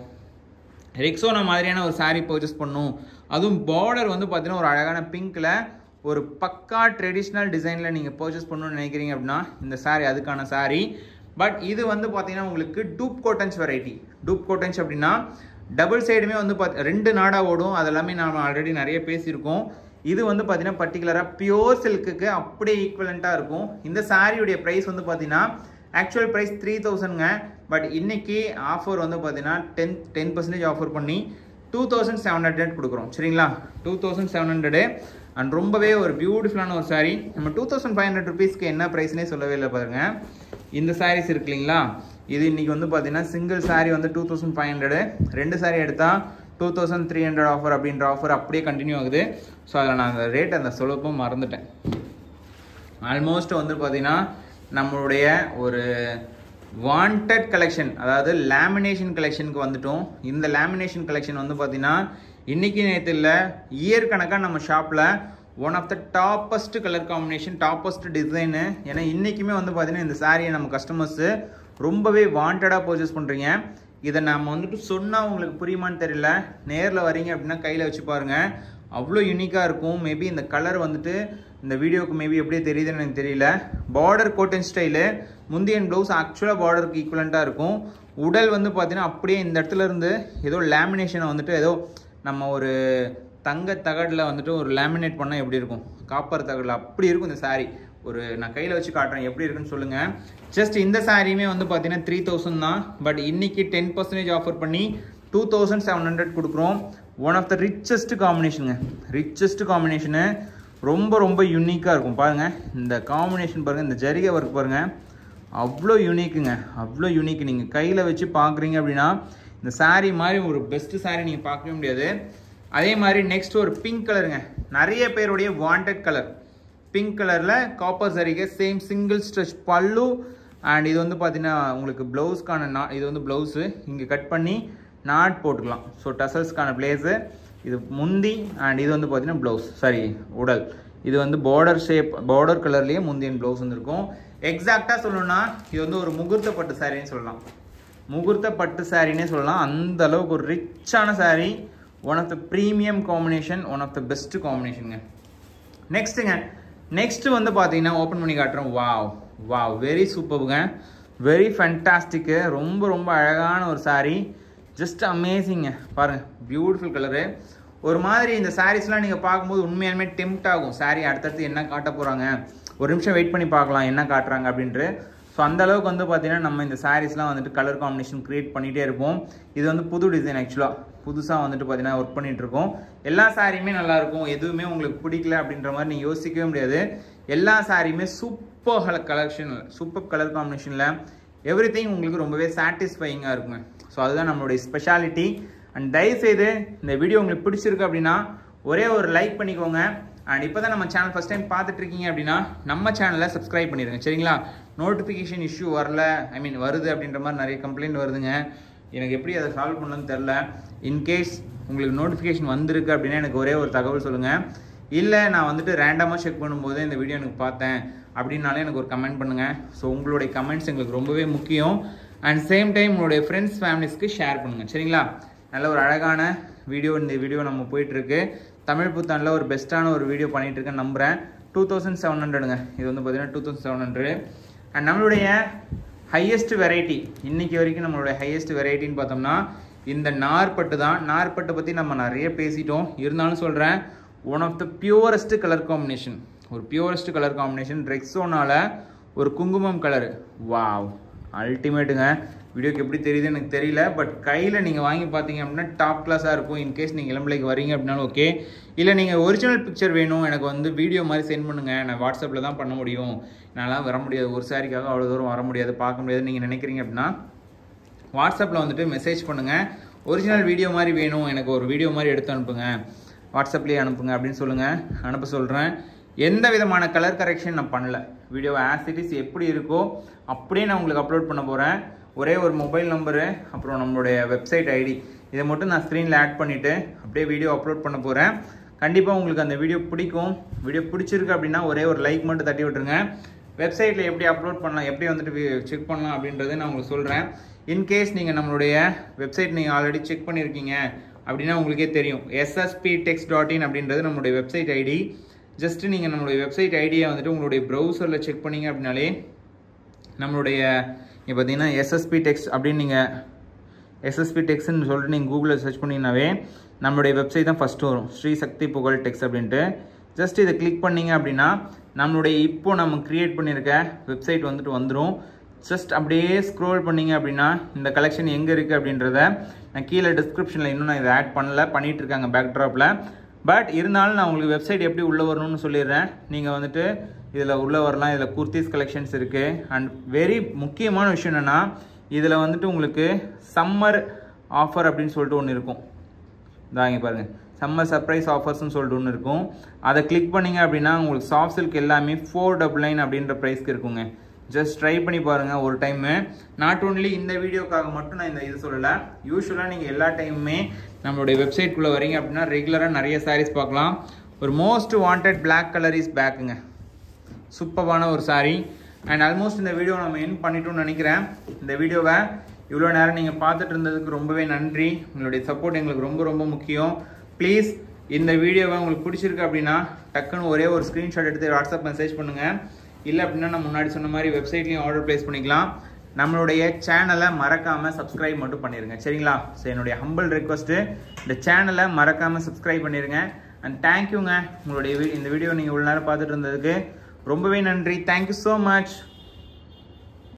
ரெக்ஸோனா மாதிரியான ஒரு saree பர்ச்சேஸ் பண்ணும் அதுவும் பார்டர் வந்து பார்த்தீங்கன்னா ஒரு அழகான பிங்க்கில் ஒரு பக்கா ட்ரெடிஷ்னல் டிசைனில் நீங்கள் பர்ச்சேஸ் பண்ணணும்னு நினைக்கிறீங்க அப்படின்னா இந்த saree அதுக்கான saree பட் இது வந்து பார்த்தீங்கன்னா உங்களுக்கு டூப் கோட்டன்ஸ் வெரைட்டி டூப் கோட்டன்ஸ் அப்படின்னா டபுள் சைடுமே வந்து பார்த்து ரெண்டு நாடாக ஓடும் அதெல்லாமே நாம் ஆல்ரெடி நிறைய பேசியிருக்கோம் இது வந்து பார்த்தீங்கன்னா பர்டிகுலராக பியோர் சில்க்குக்கு அப்படியே ஈக்குவலண்ட்டாக இருக்கும் இந்த சாரியுடைய ப்ரைஸ் வந்து பார்த்தீங்கன்னா ஆக்சுவல் ப்ரைஸ் த்ரீ தௌசண்ட்ங்க பட் இன்னைக்கு ஆஃபர் வந்து பார்த்தீங்கன்னா டென் டென் பர்சன்டேஜ் ஆஃபர் பண்ணி டூ தௌசண்ட் செவன் ஹண்ட்ரட் கொடுக்குறோம் சரிங்களா two thousand seven hundred and ரொம்பவே ஒரு பியூட்டிஃபுல்லான ஒரு saree நம்ம டூ தௌசண்ட் ஃபைவ் ஹண்ட்ரட் ருபீஸ்க்கு என்ன ப்ரைஸ்னே சொல்லவே இல்லை பாருங்க இந்த sarees இருக்கு இல்லைங்களா இது இன்னைக்கு வந்து பார்த்தீங்கன்னா சிங்கிள் saree வந்து டூ தௌசண்ட் ஃபைவ் ஹண்ட்ரடு ரெண்டு saree எடுத்தால் two thousand three hundred offer அப்படின்ற ஆஃபர் அப்படியே கண்டினியூ ஆகுது ஸோ அதில் நான் அந்த ரேட் அந்த சொல்லப்போ மறந்துட்டேன் ஆல்மோஸ்ட் வந்து பார்த்தீங்கன்னா நம்மளுடைய ஒரு வாண்டட் கலெக்ஷன் அதாவது லேமினேஷன் கலெக்ஷனுக்கு வந்துட்டோம் இந்த லேமினேஷன் கலெக்ஷன் வந்து பார்த்தீங்கன்னா இன்னைக்கு நேற்று இல்லை இயர் கணக்காக நம்ம ஷாப்பில் one of the toppest colour combination toppest design ஏன்னா இன்றைக்குமே வந்து பார்த்தீங்கன்னா இந்த சாரியை நம்ம கஸ்டமர்ஸு ரொம்பவே வாண்டடாக பர்ச்சேஸ் பண்ணுறீங்க இதை நம்ம வந்துட்டு சொன்னால் உங்களுக்கு புரியுமான்னு தெரியல நேரில் வரீங்க அப்படின்னா கையில் வச்சு பாருங்கள் அவ்வளோ யூனிக்காக இருக்கும் மேபி இந்த கலர் வந்துட்டு இந்த வீடியோக்கு மேபி எப்படியே தெரியுதுன்னு எனக்கு தெரியல பார்டர் கோட்டன் ஸ்டைலு முந்தியன் ப்ளவுஸ் ஆக்சுவலாக பார்டருக்கு ஈக்குவலண்ட்டாக இருக்கும் உடல் வந்து பார்த்தீங்கன்னா அப்படியே இந்த இடத்துல இருந்து ஏதோ லேமினேஷனை வந்துட்டு ஏதோ நம்ம ஒரு தங்க தகடில் வந்துட்டு ஒரு லேமினேட் பண்ணால் எப்படி இருக்கும் காப்பர் தகடில் அப்படி இருக்கும் இந்த saree ஒரு நான் கையில் வச்சு காட்டுறேன் எப்படி இருக்குன்னு சொல்லுங்கள் ஜஸ்ட் இந்த சாரியுமே வந்து பார்த்தீங்கன்னா த்ரீ தௌசண்ட் தான் பட் இன்னைக்கு டென் பர்சன்டேஜ் ஆஃபர் பண்ணி டூ தௌசண்ட் செவன் ஹண்ட்ரட் கொடுக்குறோம் ஒன் ஆஃப் த ரிச்சஸ்ட் காம்பினேஷனுங்க ரிச்சஸ்ட் காம்பினேஷனு ரொம்ப ரொம்ப யூனிக்காக இருக்கும் பாருங்கள் இந்த காம்பினேஷன் பாருங்கள் இந்த ஜரிகை ஒர்க் பாருங்கள் அவ்வளோ யூனிக்குங்க அவ்வளோ யூனிக் நீங்கள் கையில் வச்சு பார்க்குறீங்க அப்படின்னா இந்த saree மாதிரி ஒரு பெஸ்ட் saree நீங்கள் பார்க்கவே முடியாது அதே மாதிரி நெக்ஸ்ட் ஒரு பிங்க் கலருங்க நிறைய பேருடைய வாண்டட் கலர் பிங்க் கலரில் காப்பர் சரிகை சேம் சிங்கிள் ஸ்ட்ரெச் பல்லு அண்ட் இது வந்து பார்த்தீங்கன்னா உங்களுக்கு ப்ளவுஸ்க்கான நா இது வந்து ப்ளவுஸு இங்கே கட் பண்ணி நாட் போட்டுக்கலாம் ஸோ டசல்ஸ்க்கான பிளேஸு இது முந்தி அண்ட் இது வந்து பார்த்தீங்கன்னா ப்ளவுஸ் சாரி உடல் இது வந்து பார்டர் ஷேப் பார்டர் கலர்லேயே முந்தியன் ப்ளவுஸ் வந்துருக்கும் எக்ஸாக்டாக சொல்லணும்னா இது வந்து ஒரு முகூர்த்த பட்டு சாரின்னு சொல்லலாம் முகூர்த்த பட்டு சாரின்னே சொல்லலாம் அந்த அளவுக்கு ஒரு ரிச்சான saree one of the premium combination one of the best காம்பினேஷனுங்க நெக்ஸ்ட்டுங்க நெக்ஸ்ட் வந்து பார்த்தீங்கன்னா ஓப்பன் பண்ணி காட்டுறோம் வாவ் வாவ் வெரி சூப்பருங்க வெரி ஃபேண்டாஸ்டிக்கு ரொம்ப ரொம்ப அழகான ஒரு saree ஜஸ்ட் அமேசிங்க பாருங்க பியூட்டிஃபுல் கலரு ஒரு மாதிரி இந்த சாரீஸ்லாம் நீங்கள் பார்க்கும்போது உண்மையாலுமே டெம்ட் ஆகும் saree அடுத்தடுத்து என்ன காட்ட போகிறாங்க ஒரு நிமிஷம் வெயிட் பண்ணி பார்க்கலாம் என்ன காட்டுறாங்க அப்படின்ட்டு ஸோ அந்த அளவுக்கு வந்து பார்த்தீங்கன்னா நம்ம இந்த சாரீஸ்லாம் வந்துட்டு கலர் காம்பினேஷன் க்ரியேட் பண்ணிகிட்டே இருப்போம் இது வந்து புது டிசைன் ஆக்சுவலாக புதுசாக வந்துட்டு பார்த்தீங்கன்னா ஒர்க் பண்ணிட்டு இருக்கோம் எல்லா சாரியுமே நல்லா இருக்கும் எதுவுமே உங்களுக்கு பிடிக்கல அப்படின்ற மாதிரி நீங்கள் யோசிக்கவே முடியாது எல்லா சாரியுமே super colour collection super colour காம்பினேஷனில் எவ்ரி உங்களுக்கு ரொம்பவே சாட்டிஸ்ஃபைங்காக இருக்குங்க ஸோ அதுதான் நம்மளுடைய ஸ்பெஷாலிட்டி அண்ட் தயவுசெய்து இந்த வீடியோ உங்களுக்கு பிடிச்சிருக்கு அப்படின்னா ஒரே ஒரு லைக் பண்ணிக்கோங்க அண்ட் இப்போ தான் நம்ம சேனல் ஃபஸ்ட் டைம் பார்த்துட்டு இருக்கீங்க அப்படின்னா நம்ம சேனலை சப்ஸ்கிரைப் பண்ணிடுங்க சரிங்களா நோட்டிஃபிகேஷன் இஷ்யூ வரல ஐ மீன் வருது அப்படின்ற மாதிரி நிறைய கம்ப்ளைண்ட் வருதுங்க எனக்கு எப்படி அதை சால்வ் பண்ணணும்னு தெரில இன்கேஸ் உங்களுக்கு நோட்டிஃபிகேஷன் வந்திருக்கு அப்படின்னா எனக்கு ஒரே ஒரு தகவல் சொல்லுங்கள் இல்லை நான் வந்துட்டு ரேண்டமாக செக் பண்ணும்போது இந்த வீடியோ எனக்கு பார்த்தேன் அப்படின்னாலே எனக்கு ஒரு கமெண்ட் பண்ணுங்கள் ஸோ உங்களுடைய கமெண்ட்ஸ் எங்களுக்கு ரொம்பவே முக்கியம் அண்ட் சேம் டைம் உங்களுடைய ஃப்ரெண்ட்ஸ் ஃபேமிலிஸ்க்கு ஷேர் பண்ணுங்கள் சரிங்களா நல்ல ஒரு அழகான வீடியோ இந்த வீடியோ நம்ம போயிட்டுருக்கு தமிழ் புத்தாண்டில் ஒரு பெஸ்ட்டான ஒரு வீடியோ பண்ணிகிட்டு இருக்கேன்னு நம்புகிறேன் டூ தௌசண்ட் செவன் ஹண்ட்ரடுங்க இது வந்து பார்த்தீங்கன்னா two thousand seven hundred and நம்மளுடைய ஹையஸ்ட் வெரைட்டி இன்னைக்கு வரைக்கும் நம்மளுடைய ஹையஸ்ட் வெரைட்டின்னு பார்த்தோம்னா இந்த நார்பட்டு தான் நார்பட்டை பற்றி நம்ம நிறைய பேசிட்டோம் இருந்தாலும் சொல்கிறேன் one of the purest colour combination ஒரு பியூரஸ்ட் கலர் காம்பினேஷன் ரெக்ஸோனால ஒரு குங்குமம் கலர் வாவ் அல்டிமேட்டுங்க வீடியோக்கு எப்படி தெரியுது எனக்கு தெரியல பட் கையில் நீங்கள் வாங்கி பார்த்தீங்க அப்படின்னா டாப் கிளாஸாக இருக்கும் இன்கேஸ் நீங்கள் இளம்பிள்ளைக்கு வரீங்க அப்படின்னாலும் ஓகே இல்லை நீங்கள் ஒரிஜினல் பிக்சர் வேணும் எனக்கு வந்து வீடியோ மாதிரி சென்ட் பண்ணுங்கள் நான் வாட்ஸ்அப்பில் தான் பண்ண முடியும் என்னால் வர முடியாது ஒரு சாரிக்காக அவ்வளோ தூரம் வர முடியாது பார்க்க முடியாது நீங்கள் நினைக்கிறீங்க அப்படின்னா வாட்ஸ்அப்பில் வந்துட்டு மெசேஜ் பண்ணுங்கள் ஒரிஜினல் வீடியோ மாதிரி வேணும் எனக்கு ஒரு வீடியோ மாதிரி எடுத்து அனுப்புங்க வாட்ஸ்அப்லேயே அனுப்புங்க அப்படின்னு சொல்லுங்கள் அனுப்ப சொல்கிறேன் எந்த விதமான கலர் கரெக்ஷன் நான் பண்ணல வீடியோ ஆஸ் இட் இஸ் எப்படி இருக்கோ அப்படியே நான் உங்களுக்கு அப்லோட் பண்ண போகிறேன் ஒரே ஒரு மொபைல் நம்பரு அப்புறம் நம்மளுடைய வெப்சைட் ஐடி இதை மட்டும் நான் ஸ்க்ரீனில் ஆட் பண்ணிவிட்டு அப்படியே வீடியோ அப்லோட் பண்ண போகிறேன் கண்டிப்பாக உங்களுக்கு அந்த வீடியோ பிடிக்கும் வீடியோ பிடிச்சிருக்கு அப்படின்னா ஒரே ஒரு லைக் மட்டும் தட்டி விட்டுருங்க வெப்சைட்டில் எப்படி அப்லோட் பண்ணலாம் எப்படி வந்துட்டு செக் பண்ணலாம் அப்படின்றத நான் உங்களுக்கு சொல்கிறேன் இன்கேஸ் நீங்கள் நம்மளுடைய வெப்சைட் நீங்கள் ஆல்ரெடி செக் பண்ணியிருக்கீங்க அப்படின்னா உங்களுக்கே தெரியும் எஸ்எஸ்பி டெக்ஸ் டாட் இன் அப்படின்றது நம்மளுடைய வெப்சைட் ஐடி ஜஸ்ட் நீங்கள் நம்மளுடைய வெப்சைட் ஐடியை வந்துட்டு உங்களுடைய ப்ரௌசரில் செக் பண்ணீங்க அப்படின்னாலே நம்மளுடைய இங்கே பார்த்தீங்கன்னா எஸ்எஸ்பி டெக்ஸ்ட் அப்படின்னு நீங்கள் எஸ்எஸ்பி டெக்ஸ்ட்னு சொல்லிட்டு நீங்கள் கூகுளில் சர்ச் பண்ணிங்கனாவே நம்மளுடைய வெப்சைட் தான் ஃபஸ்ட்டு வரும் ஸ்ரீ சக்தி புகழ் டெக்ஸ் அப்படின்ட்டு ஜஸ்ட் இதை கிளிக் பண்ணீங்க அப்படின்னா நம்மளுடைய இப்போ நம்ம க்ரியேட் பண்ணியிருக்க வெப்சைட் வந்துட்டு வந்துடும் ஜஸ்ட் அப்படியே ஸ்க்ரோல் பண்ணீங்க அப்படின்னா இந்த கலெக்ஷன் எங்கே இருக்குது அப்படின்றத நான் கீழே டிஸ்கிரிப்ஷனில் இன்னும் நான் இதை ஆட் பண்ணல பண்ணிகிட்டு இருக்காங்க பேக்ட்ராப்பில் பட் இருந்தாலும் நான் உங்களுக்கு வெப்சைட் எப்படி உள்ளே வரணும்னு சொல்லிடுறேன் நீங்கள் வந்துட்டு இதில் உள்ளே வரலாம் இதில் குர்த்திஸ் கலெக்ஷன்ஸ் இருக்குது அண்ட் வெரி முக்கியமான விஷயம் என்னென்னா இதில் வந்துட்டு உங்களுக்கு சம்மர் ஆஃபர் அப்படின்னு சொல்லிட்டு ஒன்று இருக்கும் இதாங்க பாருங்கள் சம்மர் சர்ப்ரைஸ் ஆஃபர்ஸ்னு சொல்லிட்டு ஒன்று இருக்கும் அதை கிளிக் பண்ணீங்க அப்படின்னா உங்களுக்கு சாஃப்ட் சில்க் எல்லாமே ஃபோர் டபுள் நைன் அப்படின்ற ப்ரைஸ்க்கு இருக்குங்க ஜஸ்ட் ட்ரை பண்ணி பாருங்கள் ஒரு டைமு நாட் ஓன்லி இந்த வீடியோக்காக மட்டும் நான் இந்த இது சொல்லலை யூஸ்வலாக நீங்கள் எல்லா டைமுமே நம்மளுடைய வெப்சைட்குள்ளே வரீங்க அப்படின்னா ரெகுலராக நிறைய சாரீஸ் பார்க்கலாம் ஒரு most wanted black colour is பேக்குங்க சூப்பரான ஒரு சாரீ அண்ட் ஆல்மோஸ்ட் இந்த வீடியோ நம்ம என் பண்ணிட்டோம்னு நினைக்கிறேன் இந்த வீடியோவை இவ்வளோ நேரம் நீங்கள் பார்த்துட்டு இருந்ததுக்கு ரொம்பவே நன்றி உங்களுடைய சப்போர்ட் எங்களுக்கு ரொம்ப ரொம்ப முக்கியம் ப்ளீஸ் இந்த வீடியோவை உங்களுக்கு பிடிச்சிருக்கு அப்படின்னா டக்குன்னு ஒரே ஒரு ஸ்க்ரீன்ஷாட் எடுத்து வாட்ஸ்அப் மெசேஜ் பண்ணுங்கள் இல்லை அப்படின்னா நான் முன்னாடி சொன்ன மாதிரி வெப்சைட்லேயும் ஆர்டர் ப்ளேஸ் பண்ணிக்கலாம் நம்மளுடைய சேனலை மறக்காமல் சப்ஸ்கிரைப் மட்டும் பண்ணிடுங்க சரிங்களா ஸோ என்னுடைய ஹம்பிள் ரெக்வஸ்ட்டு இந்த சேனலை மறக்காமல் சப்ஸ்கிரைப் பண்ணிடுங்க அண்ட் தேங்க்யூங்க உங்களுடைய இந்த வீடியோ நீங்கள் இவ்வளோ நேரம் பார்த்துட்டு இருந்ததுக்கு ரொம்பவே நன்றி தேங்க்யூ ஸோ மச்